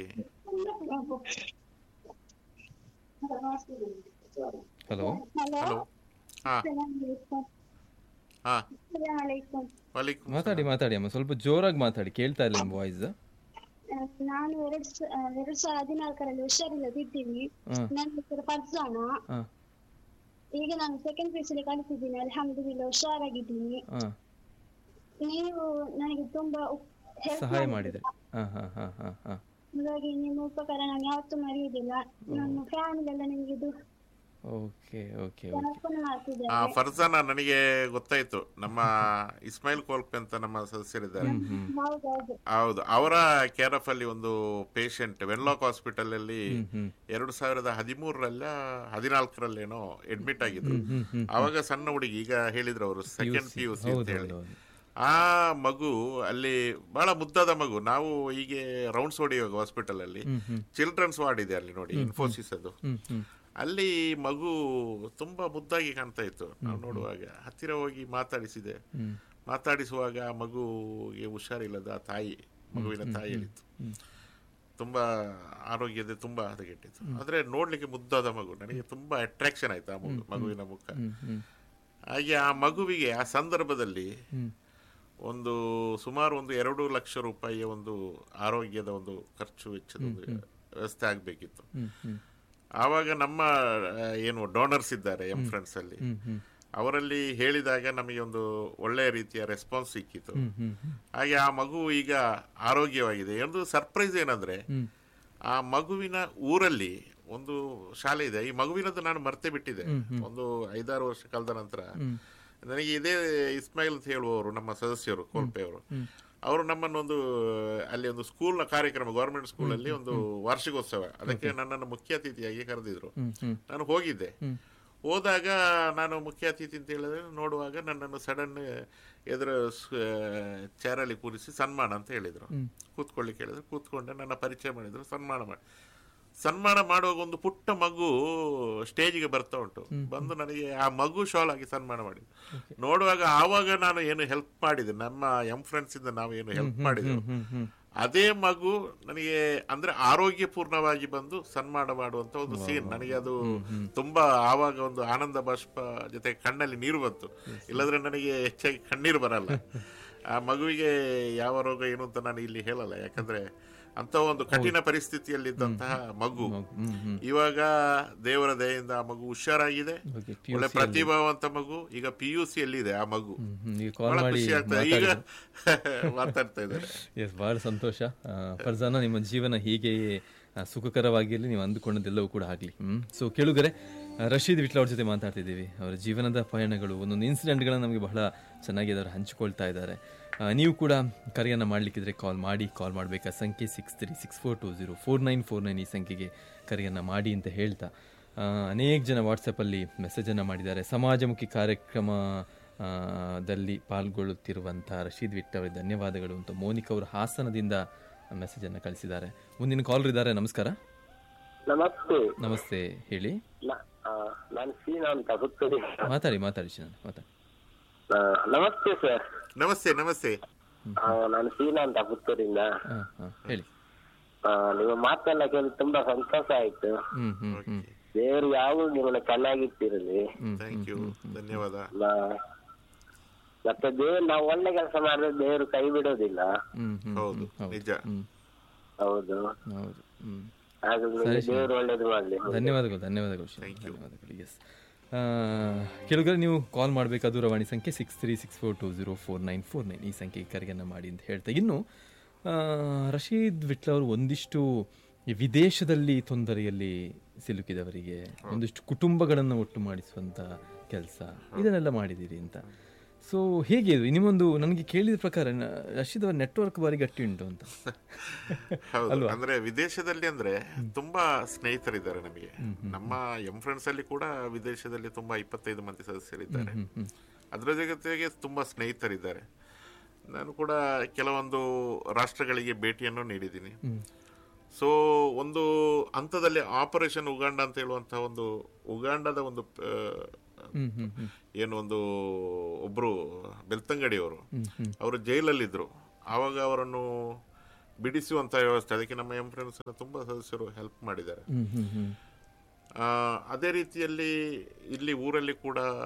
ಹಲೋ ಹಲೋ ಹಾ ಹಾ ಅಸ್ಸಲಾಮಲೈಕುಂ. ವಾಲಿಕುಮ್ ಮಾತಾಡಿ ಮಾತಾಡಿ ಅಮ್ಮ ಸ್ವಲ್ಪ ಜೋರಾಗಿ ಮಾತಾಡಿ ಕೇಳ್ತಾ ಇಲ್ಲ ನಿಮ್ಮ ವಾಯ್ಸ್ ಆ, ನಾನು ಎರಡ್ ಸ- ಆ, ಎರಡ್ ಸಾವಿರದ ಹದಿನಾಲ್ಕರಲ್ಲಿ ಹುಷಾರಿಲ್ಲದಿದ್ದೀನಿ ಹಾ. ನನ್ನ ಹೆಸರು ಫರ್ಜಾನ ಹಾ ಈಗ ನಾನು ಸೆಕೆಂಡ್ ಪಿ ಲಿ ಕಲಿತಿದ್ದೀನಿ ಅಲ್ಹಮ್ದುಲಿಲ್ಲ ಹುಷಾರಾಗಿದ್ದೀನಿ ಹಾ ನೀವು ನನಗೆ ತುಂಬಾ ಹೆಲ್ಪ್ ಸಹಾಯ ಮಾಡಿದ್ರೆ ಹಾ ಹಾ ಹಾ ಹಾ ಹಾ ಹಾಗಾಗಿ ನಿಮ್ಮ ಉಪಕಾರ ನಾನು ಯಾವತ್ತೂ ಮರೆಯುವುದಿಲ್ಲ ನಮ್ಮ ಫ್ಯಾಮಿಲಿ ಎಲ್ಲ ನಿಮಗೆ ಇದು ಓಕೆ ಓಕೆ ಸಮರ್ಪಣೆ ಆ ಮಾಡ್ತಿದ್ದಾರೆ ಫರ್ಜಾನ ನನಗೆ ಗೊತ್ತಾಯ್ತು ನಮ್ಮ ಇಸ್ಮಾಯಿಲ್ ಕೋಲ್ಪೆ ಅಂತ ನಮ್ಮ ಸದಸ್ಯರಿದ್ದಾರೆ ಹೌದೌದು ಹೌದು ಅವರ ಕೇರ್ ಆಫ್ ಅಲ್ಲಿ ಒಂದು ಪೇಷಂಟ್ ವೆನ್ಲಾಕ್ ಹಾಸ್ಪಿಟಲ್ ಅಲ್ಲಿ ಎರಡು ಸಾವಿರದ ಹದಿಮೂರರಲ್ಲ ಹದಿನಾಲ್ಕರಲ್ಲೇನೋ ಅಡ್ಮಿಟ್ ಆಗಿದ್ರು ಅವಾಗ ಸಣ್ಣ ಹುಡುಗಿ ಈಗ ಹೇಳಿದ್ರು ಅವರು ಸೆಕೆಂಡ್ ಪಿ ಯು ಸಿ ಅಂತ ಹೇಳಿ ಹೌದು. ಆ ಮಗು ಅಲ್ಲಿ ಬಹಳ ಮುದ್ದಾದ ಮಗು ನಾವು ಹೀಗೆ ರೌಂಡ್ಸ್ ಹೊಡೆಯುವಾಗ ಹಾಸ್ಪಿಟಲ್ ಅಲ್ಲಿ ಚಿಲ್ಡ್ರನ್ಸ್ ವಾರ್ಡ್ ಇದೆ ಅಲ್ಲಿ ನೋಡಿ ಇನ್ಫೋಸಿಸ್ ಅದು ಹ್ಮ್ ಹ್ಮ್ ಅಲ್ಲಿ ಮಗು ತುಂಬಾ ಮುದ್ದಾಗಿ ಕಾಣ್ತಾ ಇತ್ತು ನಾವು ನೋಡುವಾಗ ಹತ್ತಿರ ಹೋಗಿ ಮಾತಾಡಿಸಿದೆ ಮಾತಾಡಿಸುವಾಗ ಆ ಮಗುಗೆ ಹುಷಾರಿಲ್ಲದ ಆ ತಾಯಿ ಮಗುವಿನ ತಾಯಿ ಹೇಳಿತ್ತು ತುಂಬಾ ಆರೋಗ್ಯದ ತುಂಬಾ ಹದಗೆಟ್ಟಿತ್ತು ಆದ್ರೆ ನೋಡ್ಲಿಕ್ಕೆ ಮುದ್ದಾದ ಮಗು ನನಗೆ ತುಂಬಾ ಅಟ್ರಾಕ್ಷನ್ ಆಯ್ತು ಆ ಮಗು ಮಗುವಿನ ಮುಖ ಹಾಗೆ ಆ ಮಗುವಿಗೆ ಆ ಸಂದರ್ಭದಲ್ಲಿ ಒಂದು ಸುಮಾರು ಒಂದು ಎರಡು ಲಕ್ಷ ರೂಪಾಯಿಯ ಒಂದು ಆರೋಗ್ಯದ ಒಂದು ಖರ್ಚು ವೆಚ್ಚದ ಒಂದು ವ್ಯವಸ್ಥೆ ಆಗ್ಬೇಕಿತ್ತು ಆವಾಗ ನಮ್ಮ ಆ, ಏನು ಡೋನರ್ಸ್ ಇದ್ದಾರೆ ಎಂ ಫ್ರೆಂಡ್ಸ್ ಅಲ್ಲಿ ಅವರಲ್ಲಿ ಹೇಳಿದಾಗ ನಮಗೆ ಒಂದು ಒಳ್ಳೆಯ ರೀತಿಯ ರೆಸ್ಪಾನ್ಸ್ ಸಿಕ್ಕಿತು ಹಾಗೆ ಆ ಮಗು ಈಗ ಆರೋಗ್ಯವಾಗಿದೆ ಒಂದು ಸರ್ಪ್ರೈಸ್ ಏನಂದ್ರೆ ಆ ಮಗುವಿನ ಊರಲ್ಲಿ ಒಂದು ಶಾಲೆ ಇದೆ ಈ ಮಗುವಿನದ್ದು ನಾನು ಮರ್ತೆ ಬಿಟ್ಟಿದೆ ಒಂದು ಐದಾರು ವರ್ಷ ಕಾಲದ ನಂತರ ನನಗೆ ಇದೇ ಇಸ್ಮಾಯಿಲ್ ಅಂತ ಹೇಳುವವರು ನಮ್ಮ ಸದಸ್ಯರು ಕೋಲ್ಪೆಯವರು ಅವರು ನಮ್ಮನ್ನೊಂದು ಅಲ್ಲಿ ಒಂದು ಸ್ಕೂಲ್ನ ಕಾರ್ಯಕ್ರಮ ಗವರ್ಮೆಂಟ್ ಸ್ಕೂಲಲ್ಲಿ ಒಂದು ವಾರ್ಷಿಕೋತ್ಸವ ಅದಕ್ಕೆ ನನ್ನನ್ನು ಮುಖ್ಯ ಅತಿಥಿಯಾಗಿ ಕರೆದಿದ್ರು ನಾನು ಹೋಗಿದ್ದೆ ಹೋದಾಗ ನಾನು ಮುಖ್ಯ ಅತಿಥಿ ಅಂತ ಹೇಳಿದ್ರೆ ನೋಡುವಾಗ ನನ್ನನ್ನು ಸಡನ್ ಎದುರು ಚೇರಲ್ಲಿ ಕೂರಿಸಿ ಸನ್ಮಾನ ಅಂತ ಹೇಳಿದ್ರು ಕೂತ್ಕೊಳ್ಳಿಕ್ಕೆ ಹೇಳಿದ್ರು ಕೂತ್ಕೊಂಡೆ ನನ್ನ ಪರಿಚಯ ಮಾಡಿದ್ರು ಸನ್ಮಾನ ಮಾಡಿ ಸನ್ಮಾನ ಮಾಡುವಾಗ ಒಂದು ಪುಟ್ಟ ಮಗು ಸ್ಟೇಜಿಗೆ ಬರ್ತಾ ಉಂಟು ಬಂದು ನನಗೆ ಆ ಮಗು ಶಾಲ್ ಆಗಿ ಸನ್ಮಾನ ಮಾಡಿದ್ರು ನೋಡುವಾಗ ಆವಾಗ ನಾನು ಏನು ಹೆಲ್ಪ್ ಮಾಡಿದೆ ನಮ್ಮ ಎಂ ಫ್ರೆಂಡ್ಸ್ ಇಂದ ನಾವು ಏನು ಹೆಲ್ಪ್ ಮಾಡಿದ್ರು ಅದೇ ಮಗು ನನಗೆ ಅಂದ್ರೆ ಆರೋಗ್ಯಪೂರ್ಣವಾಗಿ ಬಂದು ಸನ್ಮಾನ ಮಾಡುವಂತ ಒಂದು ಸೀನ್ ನನಗೆ ಅದು ತುಂಬಾ ಆವಾಗ ಒಂದು ಆನಂದ ಬಾಷ್ಪ ಜೊತೆ ಕಣ್ಣಲ್ಲಿ ನೀರು ಬಂತು ಇಲ್ಲದ್ರೆ ನನಗೆ ಹೆಚ್ಚಾಗಿ ಕಣ್ಣೀರು ಬರಲ್ಲ ಆ ಮಗುವಿಗೆ ಯಾವ ರೋಗ ಏನು ಅಂತ ನಾನು ಇಲ್ಲಿ ಹೇಳಲ್ಲ ಯಾಕಂದ್ರೆ ಅಂತ ಒಂದು ಕಠಿಣ ಪರಿಸ್ಥಿತಿಯಲ್ಲಿದ್ದಂತಹ ಮಗು ಇವಾಗ ದೇವರ ದಯೆಯಿಂದ ಆ ಮಗು ಹುಷಾರಾಗಿದೆ Okay, ಒಳ್ಳೆ ಪ್ರತಿಭಾವಂತ ಮಗು ಈಗ ಪಿ ಯು ಸಿ ಅಲ್ಲಿ ಇದೆ ಆ ಮಗು ನೀವು ಕಾಲ್ ಬಹಳ ಮಾಡಿ ಖುಷಿ ಆಗ್ತದೆ ಈಗ ಮಾತಾಡ್ತಾ ಇದ್ದಾರೆ ಎಸ್ ಬಹಳ ಸಂತೋಷ ಆ, ಫರ್ಜಾನ ನಿಮ್ಮ ಜೀವನ ಹೀಗೆಯೇ ಆ, ಸುಖಕರವಾಗಿರಲಿ ನೀವು ಅಂದುಕೊಂಡದ್ದೆಲ್ಲವೂ ಕೂಡ ಆಗಲಿ ಹ್ಮ್ ಸೊ ಕೇಳುಗರೆ ಆ, ರಶೀದ್ ವಿಟ್ಲ ಅವ್ರ ಜೊತೆ ಮಾತಾಡ್ತಿದ್ದೀವಿ ಅವರ ಜೀವನದ ಪಯಣಗಳು ಒಂದೊಂದು ಇನ್ಸಿಡೆಂಟ್ಗಳನ್ನ ನಮಗೆ ಬಹಳ ಚೆನ್ನಾಗಿ ಅದರ ಹಂಚಿಕೊಳ್ತಾ ಇದ್ದಾರೆ ಆ, ನೀವು ಕೂಡ ಕರೆಯನ್ನು ಮಾಡಲಿಕ್ಕಿದ್ರೆ ಕಾಲ್ ಮಾಡಿ ಕಾಲ್ ಮಾಡಬೇಕಾ ಸಂಖ್ಯೆ six three six four two zero four nine four nine ಈ ಸಂಖ್ಯೆಗೆ ಕರೆಯನ್ನು ಮಾಡಿ ಅಂತ ಹೇಳ್ತಾ ಆ, ಅನೇಕ ಜನ ವಾಟ್ಸಪ್ಪಲ್ಲಿ ಮೆಸೇಜನ್ನು ಮಾಡಿದ್ದಾರೆ ಸಮಾಜಮುಖಿ ಕಾರ್ಯಕ್ರಮ ಆ, ದಲ್ಲಿ ಪಾಲ್ಗೊಳ್ಳುತ್ತಿರುವಂಥ ರಶೀದ್ ವಿಟ್ ಅವರಿಗೆ ಧನ್ಯವಾದಗಳು ಅಂತ ಮೋನಿಕ್ ಅವರು ಹಾಸನದಿಂದ ಮೆಸೇಜನ್ನು ಕಳಿಸಿದ್ದಾರೆ ಮುಂದಿನ ಕಾಲರ್ ಇದ್ದಾರೆ ನಮಸ್ಕಾರ ನಮಸ್ತೆ ನಮಸ್ತೆ ಹೇಳಿ ನ- ಆ, ನಾನು ಸೀನಾ ಅಂತ ಪುತ್ತೂರಿ ಮಾತಾಡಿ ಮಾತಾಡಿ ಶಿವನ್ ಮಾತಾಡಿ ಆ, ನಮಸ್ತೆ ಸರ್ ನಮಸ್ತೆ ನಮಸ್ತೆ ಆ, ನಾನು ಸೀನಾ ಅಂತ ಪುತ್ತೂರಿಂದ ಹಾಂ ಹಾಂ ಹೇಳಿ ಆ, ನಿಮ್ಮ ಮಾತೆಲ್ಲ ಕೇಳಿ ತುಂಬಾ ಸಂತೋಷ ಆಯ್ತು ಹ್ಮ್ ಹ್ಮ್ ಹ್ಮ್ ದೇವರು ಯಾವಾಗ ನಿಮ್ಮನ್ನ ಚೆನ್ನಾಗಿಟ್ಟಿರಲಿ ಥ್ಯಾಂಕ್ ಯು ಧನ್ಯವಾದ ನಾ- ಮತ್ತೆ ದೇವ್ರು ನಾವು ಒಳ್ಳೆ ಕೆಲಸ ಮಾಡಿದ್ರೆ ದೇವರು ಕೈ ಬಿಡೋದಿಲ್ಲ ಹ್ಮ್ ಹ್ಮ್ ಹೌದು ನಿಜ ಹ್ಮ್ ಹೌದು ಹೌದು ಹ್ಮ್ ಹಾಗಾಗಿ ದೇವರು ಒಳ್ಳೇದು ಮಾಡ್ಲಿ ಧನ್ಯವಾದಗಳು ಧನ್ಯವಾದಗಳು ಶಿವನ್ ಧನ್ಯವಾದಗಳು ಎಸ್ ಕೆಲವರಿಗೆ ನೀವು ಕಾಲ್ ಮಾಡಬೇಕಾದ ದೂರವಾಣಿ ಸಂಖ್ಯೆ six three six four two zero four nine four nine ಈ ಸಂಖ್ಯೆಗೆ ಕರೆಯನ್ನು ಮಾಡಿ ಅಂತ ಹೇಳ್ತಾ ಇನ್ನು ಆ, ರಶೀದ್ ವಿಟ್ಲ ಅವರು ಒಂದಿಷ್ಟು ಈ ವಿದೇಶದಲ್ಲಿ ತೊಂದರೆಯಲ್ಲಿ ಸಿಲುಕಿದವರಿಗೆ ಒಂದಿಷ್ಟು ಕುಟುಂಬಗಳನ್ನು ಒಟ್ಟು ಮಾಡಿಸುವಂಥ ಕೆಲಸ ಇದನ್ನೆಲ್ಲ ಮಾಡಿದ್ದೀರಿ ಅಂತ ಸೊ ಹೇಗೆ ಇದು ನಿಮ್ಮೊಂದು ನನಗೆ ಕೇಳಿದ ಪ್ರಕಾರ ನ- ರಶೀದ್ ಅವರ ನೆಟ್ವರ್ಕ್ ಬಾರಿ ಗಟ್ಟಿ ಉಂಟು ಅಂತ ಹೌದು ಅಂದ್ರೆ ವಿದೇಶದಲ್ಲಿ ಅಂದ್ರೆ ತುಂಬಾ ಸ್ನೇಹಿತರಿದ್ದಾರೆ ನಮಗೆ ನಮ್ಮ ಎಂ ಫ್ರೆಂಡ್ಸ್ ಅಲ್ಲಿ ಕೂಡ ವಿದೇಶದಲ್ಲಿ ತುಂಬಾ ಇಪ್ಪತ್ತೈದು ಮಂದಿ ಸದಸ್ಯರಿದ್ದಾರೆ ಅದರ ಜೊತೆಗೆ ತುಂಬಾ ಸ್ನೇಹಿತರಿದ್ದಾರೆ ನಾನು ಕೂಡ ಕೆಲವೊಂದು ರಾಷ್ಟ್ರಗಳಿಗೆ ಭೇಟಿಯನ್ನು ನೀಡಿದ್ದೀನಿ ಸೊ ಒಂದು ಹಂತದಲ್ಲಿ ಆಪರೇಷನ್ ಉಗಾಂಡ ಅಂತ ಹೇಳುವಂತಹ ಒಂದು ಉಗಾಂಡದ ಒಂದು ಆ, ಹ್ಮ್ ಹ್ಮ್ ಹ್ಮ್ ಏನು ಒಂದು ಒಬ್ರು ಬೆಳ್ತಂಗಡಿಯವರು ಅವರು ಜೈಲಲ್ಲಿದ್ರು ಆವಾಗ ಅವರನ್ನು ಬಿಡಿಸುವಂತ ವ್ಯವಸ್ಥೆ ಅದಕ್ಕೆ ನಮ್ಮ ಎಂ ಫ್ರೆಂಡ್ಸ್ ತುಂಬಾ ಸದಸ್ಯರು ಹೆಲ್ಪ್ ಮಾಡಿದ್ದಾರೆ ಹ್ಮ್ ಹ್ಮ್ ಹ್ಮ್ ಆ, ಅದೇ ರೀತಿಯಲ್ಲಿ ಇಲ್ಲಿ ಊರಲ್ಲಿ ಕೂಡ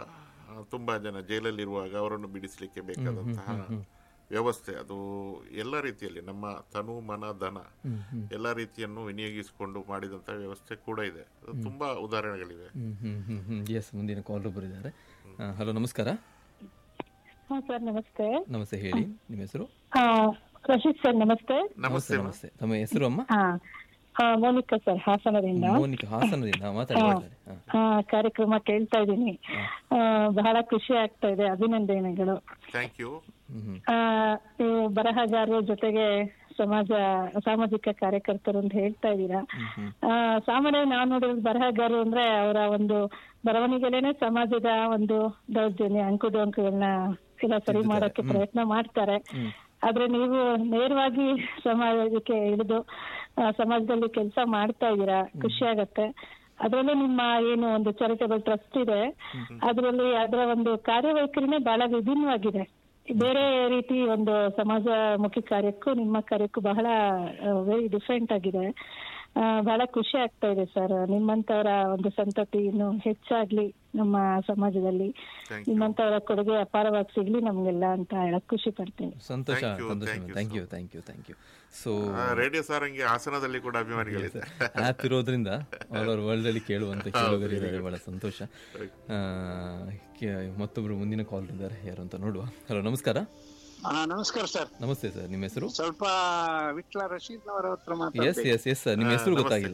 ಆ, ತುಂಬಾ ಜನ ಜೈಲಲ್ಲಿರುವಾಗ ಅವರನ್ನು ಬಿಡಿಸಲಿಕ್ಕೆ ಬೇಕಾದಂತಹ ವ್ಯವಸ್ಥೆ ಅದು ಎಲ್ಲ ರೀತಿಯಲ್ಲಿ ನಮ್ಮ ತನು ಮನ ಧನ ಎಲ್ಲ ರೀತಿಯನ್ನು ವಿನಿಯೋಗಿಸಿಕೊಂಡು ಮಾಡಿದಂತಹ ವ್ಯವಸ್ಥೆ ಕೂಡ ಇದೆ ಅದು ತುಂಬಾ ಉದಾಹರಣೆಗಳಿವೆ ಹ್ಮ್ ಹ್ಮ್ ಹ್ಮ್ ಹ್ಮ್ ಎಸ್ ಮುಂದಿನ ಕಾಲ್ ಬರಿದ್ದಾರೆ ಹಲೋ ನಮಸ್ಕಾರ ಹಾ ಸರ್ ನಮಸ್ತೆ ನಮಸ್ತೆ ಹೇಳಿ ನಿಮ್ಮ ಹೆಸರು ಆ, ರಶೀದ್ ಸರ್ ನಮಸ್ತೆ ನಮಸ್ತೆ ನಮಸ್ತೆ ತಮ್ಮ ಹೆಸರು ಅಮ್ಮ ಹಾ ಆ, ಮೋನಿಕಾ ಸರ್ ಹಾಸನದಿಂದ ಮೋನಿಕಾ ಹಾಸನದಿಂದ ಮಾತಾಡಿ ಮಾತಾಡಿ ಹಾ. ಆ, ಕಾರ್ಯಕ್ರಮ ಕೇಳ್ತಾ ಇದ್ದೀನಿ ಆ, ಬಹಳ ಖುಷಿ ಆಗ್ತಾ ಇದೆ ಅಭಿನಂದನೆಗಳು ಥ್ಯಾಂಕ್ ಯು ಹ್ಮ್ ಹ್ಮ್ ಆ, ನೀವು ಬರಹಗಾರರ ಜೊತೆಗೆ ಸಮಾಜ ಸಾಮಾಜಿಕ ಕಾರ್ಯಕರ್ತರು ಅಂತ ಹೇಳ್ತಾ ಇದ್ದೀರಾ ಆ, ಸಾಮಾನ್ಯವಾಗಿ ನಾವು ನೋಡಿರೋದು ಬರಹಗಾರರು ಅಂದ್ರೆ ಅವರ ಒಂದು ಬರವಣಿಗೆಲೇನೆ ಸಮಾಜದ ಒಂದು ದೌರ್ಜನ್ಯ ಅಂಕುಡೊಂಕುಗಳನ್ನ ಎಲ್ಲ ಸರಿ ಮಾಡಕ್ಕೆ ಪ್ರಯತ್ನ ಮಾಡ್ತಾರೆ ಆದ್ರೆ ನೀವು ನೇರವಾಗಿ ಸಮಾಜಕ್ಕೆ ಇಳಿದು ಆ, ಸಮಾಜದಲ್ಲಿ ಕೆಲಸ ಮಾಡ್ತಾ ಇದ್ದೀರಾ ಖುಷಿ ಆಗತ್ತೆ ಅದರಲ್ಲೂ ನಿಮ್ಮ ಏನು ಒಂದು ಚಾರಿಟಬಲ್ ಟ್ರಸ್ಟ್ ಇದೆ ಅದರಲ್ಲಿ ಅದರ ಒಂದು ಕಾರ್ಯವೈಖರಿನೇ ಬಹಳ ವಿಭಿನ್ನವಾಗಿದೆ ಬೇರೆ ರೀತಿ ಒಂದು ಸಮಾಜಮುಖಿ ಕಾರ್ಯಕ್ಕೂ ನಿಮ್ಮ ಕಾರ್ಯಕ್ಕೂ ಬಹಳ ವೆರಿ ಡಿಫ್ರೆಂಟ್ ಆಗಿದೆ ಆ, ಬಹಳ ಖುಷಿ ಆಗ್ತಾ ಇದೆ ಸರ್ ನಿಮ್ಮಂತವರ ಒಂದು ಸಂತತಿ ಇನ್ನು ಹೆಚ್ಚಾಗ್ಲಿ ನಮ್ಮ ಸಮಾಜದಲ್ಲಿ Thank ನಿಮ್ಮಂತವರ ಕೊಡುಗೆ ಅಪಾರವಾಗಿ ಸಿಗ್ಲಿ ನಮ್ಗೆಲ್ಲ ಅಂತ ಹೇಳಕ್ ಖುಷಿ ಪಡ್ತೀನಿ ಸಂತೋಷ Thank you, ಸಂತೋಷ thank you thank so you thank you thank you so ಆ, ರೇಡಿಯೋ ಸಾರಂಗೆ ಹಾಸನದಲ್ಲಿ ಕೂಡ ಅಭಿಮಾನಿಗಳಿದೆ ಆ್ಯಪ್ ಇರೋದ್ರಿಂದ ಆಲ್ ಓವರ್ ವರ್ಲ್ಡ್ ಅಲ್ಲಿ ಕೇಳುವಂತ ಕೇಳುಗರಿದ್ದಾರೆ ಬಹಳ ಸಂತೋಷ ಆ, ಕೆ- ಮತ್ತೊಬ್ರು ಮುಂದಿನ ಕಾಲ್ ಇದ್ದಾರೆ ಯಾರು ಅಂತ ನೋಡುವ ಹಲೋ ನಮಸ್ಕಾರ ಹಾ ನಮಸ್ಕಾರ ಸರ್ ನಮಸ್ತೆ ಸರ್ ನಿಮ್ಮ ಹೆಸರು ಸ್ವಲ್ಪ ವಿಟ್ಲ ರಶೀದ್ನವರ ಹತ್ರ ಎಸ್ ಮಾತಾಡ್ಬೇಕು ಎಸ್ ಎಸ್ ಸರ್ ನಿಮ್ಮ ಹೆಸರು ಗೊತ್ತಾಗಿಲ್ಲ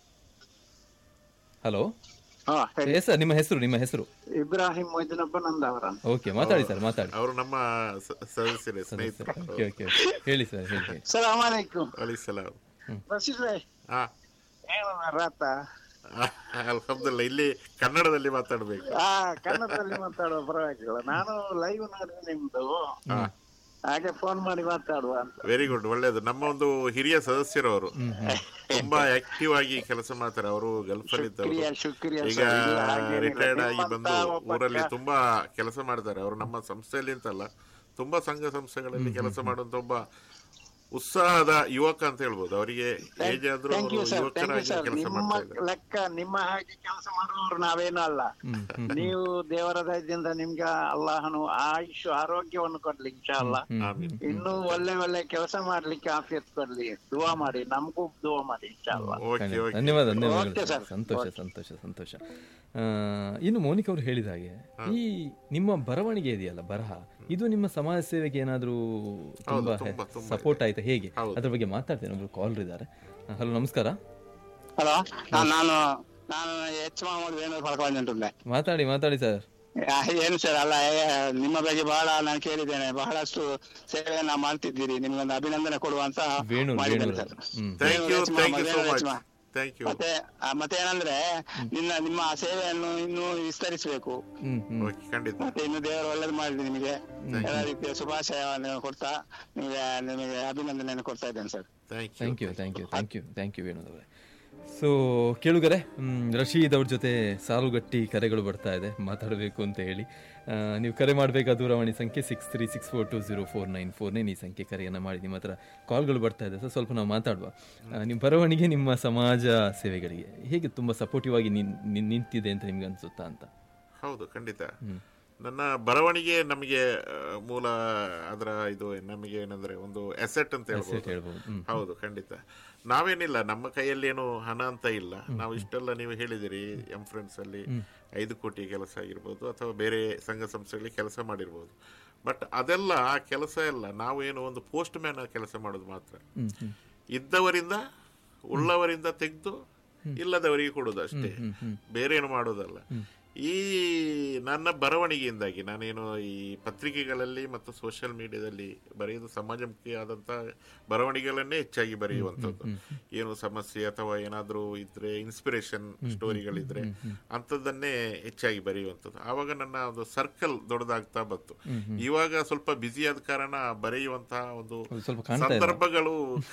ಹಲೋ ಹಾ ಹೇಳಿ ಎಸ್ ಸರ್ ನಿಮ್ಮ ಹೆಸರು ನಿಮ್ಮ ಹೆಸರು ಇಬ್ರಾಹಿಂ ಮೊಯ್ದಿನಬ್ಬ ನಂದವರ ಓಕೆ ಮಾತಾಡಿ ಸರ್ ಮಾತಾಡಿ ಅವರು ನಮ್ಮ ಸ- ಸದಸ್ಯರೇ ಸ್ನೇಹಿತರು ಓಕೆ ಓಕೆ ಹೇಳಿ ಸರ್ ಹೇಳಿ ಹೇಳಿ ಸಲಾಮ್ ಅಲೈಕುಂ ಅಲಿ ಸಲಾಂ ರಶೀದ್ ಭಾಯ್ ಹಾ ಏನು ರಾತ ಅಲ್ಹಮ್ದುಲಿಲ್ಲ ಇಲ್ಲಿ ಕನ್ನಡದಲ್ಲಿ ಮಾತಾಡ್ಬೇಕು ಆ ಕನ್ನಡದಲ್ಲಿ ಮಾತಾಡುವ ಪರವಾಗಿಲ್ಲ ನಾನು ಲೈವ್ ನೋಡಿದೆ ನಿಮ್ದು ಹಾಗೆ ಫೋನ್ ಮಾಡಿ ಮಾತಾಡುವ ಅಂತ ವೆರಿ ಗುಡ್ ಒಳ್ಳೇದು ನಮ್ಮ ಒಂದು ಹಿರಿಯ ಸದಸ್ಯರು ಅವರು ತುಂಬಾ ಆಕ್ಟಿವ್ ಆಗಿ ಕೆಲಸ ಮಾಡ್ತಾರೆ ಅವರು ಗಲ್ಫ್ ಅಲ್ಲಿ ಶುಕ್ರಿಯಾ ಶುಕ್ರಿಯಾ ಈಗ ಸರ್. ಇಲ್ಲ, ಹಾಗೇನಿಲ್ಲ. ರಿಟೈರ್ಡ್ ಆಗಿ ನಿಮ್ಮಂತ ಬಂದು ಒಬ್ಬ ಊರಲ್ಲಿ ಕ- ತುಂಬಾ ಕೆಲಸ ಮಾಡ್ತಾರೆ ಅವರು ನಮ್ಮ ಸಂಸ್ಥೆಯಲ್ಲಿ ಅಂತಲ್ಲ ತುಂಬಾ ಸಂಘ ಸಂಸ್ಥೆಗಳಲ್ಲಿ ಕೆಲಸ ಮಾಡುವಂತ ಒಬ್ಬ ಉತ್ಸಾಹದ ಯುವಕ ಅಂತ ಹೇಳ್ಬೋದು ಅವರಿಗೆ ಏಜ್ ಆದ್ರೂ ಥ್ಯಾಂಕ್ ಅವರು ಯು ಸರ್ ಥ್ಯಾಂಕ್ ಯು ಯುವಕರಾಗಿ ಸರ್ ಕೆಲಸ ನಿಮ್ಮ ಮಾಡ್ತಾ ಇದ್ದಾರೆ ಲೆಕ್ಕ ನಿಮ್ಮ ಹಾಗೆ ಕೆಲಸ ಮಾಡುವವರು ನಾವೇನು ಅಲ್ಲ ನೀವು ದೇವರ ದಯದಿಂದ ನಿಮ್ಗೆ ಅಲ್ಲಾಹನು ಆಯುಷ್ ಆರೋಗ್ಯವನ್ನು ಕೊಡ್ಲಿ ಇನ್ಶಾ ಅಲ್ಲ ಆಮೀನ್. ಇನ್ನು ಒಳ್ಳೆ ಒಳ್ಳೆ ಕೆಲಸ ಮಾಡ್ಲಿಕ್ಕೆ ಆಫಿಯತ್ ಕೊಡ್ಲಿ ದುವಾ ಮಾಡಿ ನಮಗೂ ದುವಾ ಮಾಡಿ ಇನ್ಶಾ ಅಲ್ಲ ಓಕೆ ಓಕೆ ಧನ್ಯವಾದ Okay, ಧನ್ಯವಾದಗಳು sir. ಸರ್. ಸಂತೋಷ ಸಂತೋಷ ಸಂತೋಷ ಆ, ಇನ್ನು ಮೋನಿಕ್ ಅವರು ಹೇಳಿದ ಹಾಗೆ ಈ ನಿಮ್ಮ ಬರವಣಿಗೆ ಇದೆಯಲ್ಲ ಬರಹ ಇದು ನಿಮ್ಮ ಸಮಾಜ ಸೇವೆಗೆ ಏನಾದ್ರೂ ತುಂಬಾ ತುಂಬಾ, ತುಂಬಾ ಸಪೋರ್ಟ್ ಆಯ್ತಾ ಹೇಗೆ ಹೌದು. ಅದ್ರ ಬಗ್ಗೆ ಮಾತಾಡ್ತೇನೆ ಒಬ್ರು ಕಾಲ್ ಇದ್ದಾರೆ ಹಲೋ ನಮಸ್ಕಾರ ಹಲೋ ನಾನು ನಾನು ಎಚ್ ಮಹಮ್ಮದ್ ವೇಣು ಫಲ್ಕೊಂಡೆ ಮಾತಾಡಿ ಮಾತಾಡಿ ಸರ್ ಏನು ಸರ್ ಅಲ್ಲ ಏ, ನಿಮ್ಮ ಬಗ್ಗೆ ಬಹಳ ನಾನು ಕೇಳಿದ್ದೇನೆ ಬಹಳಷ್ಟು ಸೇವೆಯನ್ನ ಮಾಡ್ತಿದ್ದೀರಿ ನಿಮ್ಗೊಂದು ಅಭಿನಂದನೆ ಕೊಡುವಂತ ವೇಣು ಮಾಡಿದ್ದೇನೆ Venu sir hmm thank you Venu thank you Venu so much Reshma. Thank you ಮತ್ತೆ ಆ, ಮತ್ತೆ ಏನಂದ್ರೆ ನಿನ್ನ ನಿಮ್ಮ ಸೇವೆಯನ್ನು ಇನ್ನೂ ವಿಸ್ತರಿಸಬೇಕು ಹ್ಮ್ ಹ್ಮ್ ಓಕೆ ಖಂಡಿತ ಮತ್ತೆ ಇನ್ನು ದೇವರು ಒಳ್ಳೇದು ಮಾಡಿದೆ ನಿಮಗೆ ಎಲ್ಲ ರೀತಿಯ ಶುಭಾಶಯವನ್ನು ಕೊಡ್ತಾ ನಿಮಗೆ ನಿಮಗೆ ಅಭಿನಂದನೆಯನ್ನು ಕೊಡ್ತಾ ಇದ್ದೇನೆ sir thank you thank you thank you thank you thank you ವೇಣುದವರೇ ಸೊ ಕೇಳುಗರೆ ಮ್, ರಶೀದ್ ಅವ್ರ ಜೊತೆ ಸಾಲುಗಟ್ಟಿ ಕರೆಗಳು ಬರ್ತಾ ಇದೆ ಮಾತಾಡಬೇಕು ಅಂತ ಹೇಳಿ ಆ, ನೀವು ಕರೆ ಮಾಡಬೇಕಾದ ದೂರವಾಣಿ ಸಂಖ್ಯೆ six three six four two zero four nine four nine ಈ ಸಂಖ್ಯೆ ಕರೆಯನ್ನು ಮಾಡಿ ನಿಮ್ಮ ಹತ್ರ ಕಾಲ್ಗಳು ಬರ್ತಾ ಇದೆ ಸೊ ಸ್ವಲ್ಪ ನಾವು ಮಾತಾಡುವ ಆ, ನಿಮ್ಮ ಬರವಣಿಗೆ ನಿಮ್ಮ ಸಮಾಜ ಸೇವೆಗಳಿಗೆ ಹೇಗೆ ತುಂಬ ಸಪೋರ್ಟಿವ್ ಆಗಿ ನಿನ್- ನಿನ್- ನಿಂತಿದೆ ಅಂತ ನಿಮ್ಗೆ ಅನ್ಸುತ್ತಾ ಅಂತ ಹೌದು ಖಂಡಿತ ನನ್ನ ಬರವಣಿಗೆ ನಮಗೆ ಆ, ಮೂಲ ಅದರ ಇದು ನಮಗೆ ಏನಂದ್ರೆ ಒಂದು ಅಸೆಟ್ ಅಂತ ಹೇಳ್ಬೋದು ಹೇಳ್ಬೋದು ಹ್ಮ್. ಹೌದು ಖಂಡಿತ ನಾವೇನಿಲ್ಲ ನಮ್ಮ ಕೈಯಲ್ಲಿ ಏನು ಹಣ ಅಂತ ಇಲ್ಲ ನಾವು ಇಷ್ಟೆಲ್ಲ ನೀವು ಹೇಳಿದಿರಿ ಎಂ ಫ್ರೆಂಡ್ಸ್ ಅಲ್ಲಿ ಐದು ಕೋಟಿ ಕೆಲಸ ಆಗಿರ್ಬೋದು ಅಥವಾ ಬೇರೆ ಸಂಘ ಸಂಸ್ಥೆಗಳಲ್ಲಿ ಕೆಲಸ ಮಾಡಿರ್ಬೋದು ಬಟ್ ಅದೆಲ್ಲ ಆ ಕೆಲಸ ಎಲ್ಲ ನಾವು ಏನು ಒಂದು ಪೋಸ್ಟ್ ಮ್ಯಾನ್ ಕೆಲಸ ಮಾಡೋದು ಮಾತ್ರ ಇದ್ದವರಿಂದ ಉಳ್ಳವರಿಂದ ತೆಗೆದು ಇಲ್ಲದವರಿಗೆ ಕೊಡೋದು ಅಷ್ಟೇ ಬೇರೆ ಏನು ಮಾಡೋದಲ್ಲ ಈ ನನ್ನ ಬರವಣಿಗೆಯಿಂದಾಗಿ ನಾನೇನು ಈ ಪತ್ರಿಕೆಗಳಲ್ಲಿ ಮತ್ತು ಸೋಷಿಯಲ್ ಮೀಡಿಯಾದಲ್ಲಿ ಬರೆಯೋದು ಸಮಾಜಮುಖಿಯಾದಂಥ ಬರವಣಿಗೆಗಳನ್ನೇ ಹೆಚ್ಚಾಗಿ ಬರೆಯುವಂಥದ್ದು ಏನು ಸಮಸ್ಯೆ ಅಥವಾ ಏನಾದರೂ ಇದ್ರೆ ಇನ್ಸ್ಪಿರೇಷನ್ ಸ್ಟೋರಿಗಳಿದ್ರೆ ಅಂಥದ್ದನ್ನೇ ಹೆಚ್ಚಾಗಿ ಬರೆಯುವಂಥದ್ದು ಆವಾಗ ನನ್ನ ಒಂದು ಸರ್ಕಲ್ ದೊಡ್ಡದಾಗ್ತಾ ಬಂತು ಇವಾಗ ಸ್ವಲ್ಪ ಬ್ಯುಸಿ ಆದ ಕಾರಣ ಬರೆಯುವಂತಹ ಒಂದು ಅದು ಸ್ವಲ್ಪ ಕಾಣ್ತಾ ಇಲ್ಲ. ಸಂದರ್ಭಗಳು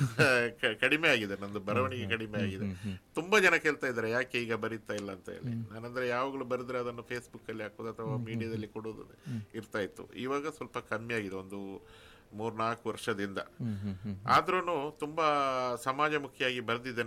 ಕ- ಕಡಿಮೆ ಆಗಿದೆ ನಂದು ಬರವಣಿಗೆ ಕಡಿಮೆ ಆಗಿದೆ ತುಂಬಾ ಜನ ಕೇಳ್ತಾ ಇದ್ದಾರೆ ಯಾಕೆ ಈಗ ಬರೀತಾ ಇಲ್ಲ ಅಂತ ಹೇಳಿ ನಾನಂದ್ರೆ ಯಾವಾಗಲೂ ಬರೆದ್ರೆ ಅದನ್ನು ಫೇಸ್ಬುಕ್ ಅಲ್ಲಿ ಹಾಕೋದು ಅಥವಾ ಮೀಡಿಯಾದಲ್ಲಿ ಕೊಡೋದು ಇರ್ತಾ ಇತ್ತು ಇವಾಗ ಸ್ವಲ್ಪ ಕಮ್ಮಿ ಆಗಿದೆ ಒಂದು ಮೂರ್ನಾಲ್ಕು ವರ್ಷದಿಂದ ಆದ್ರೂ ತುಂಬಾ ಸಮಾಜಮುಖಿಯಾಗಿ ಬರೆದಿದ್ದೇನೆ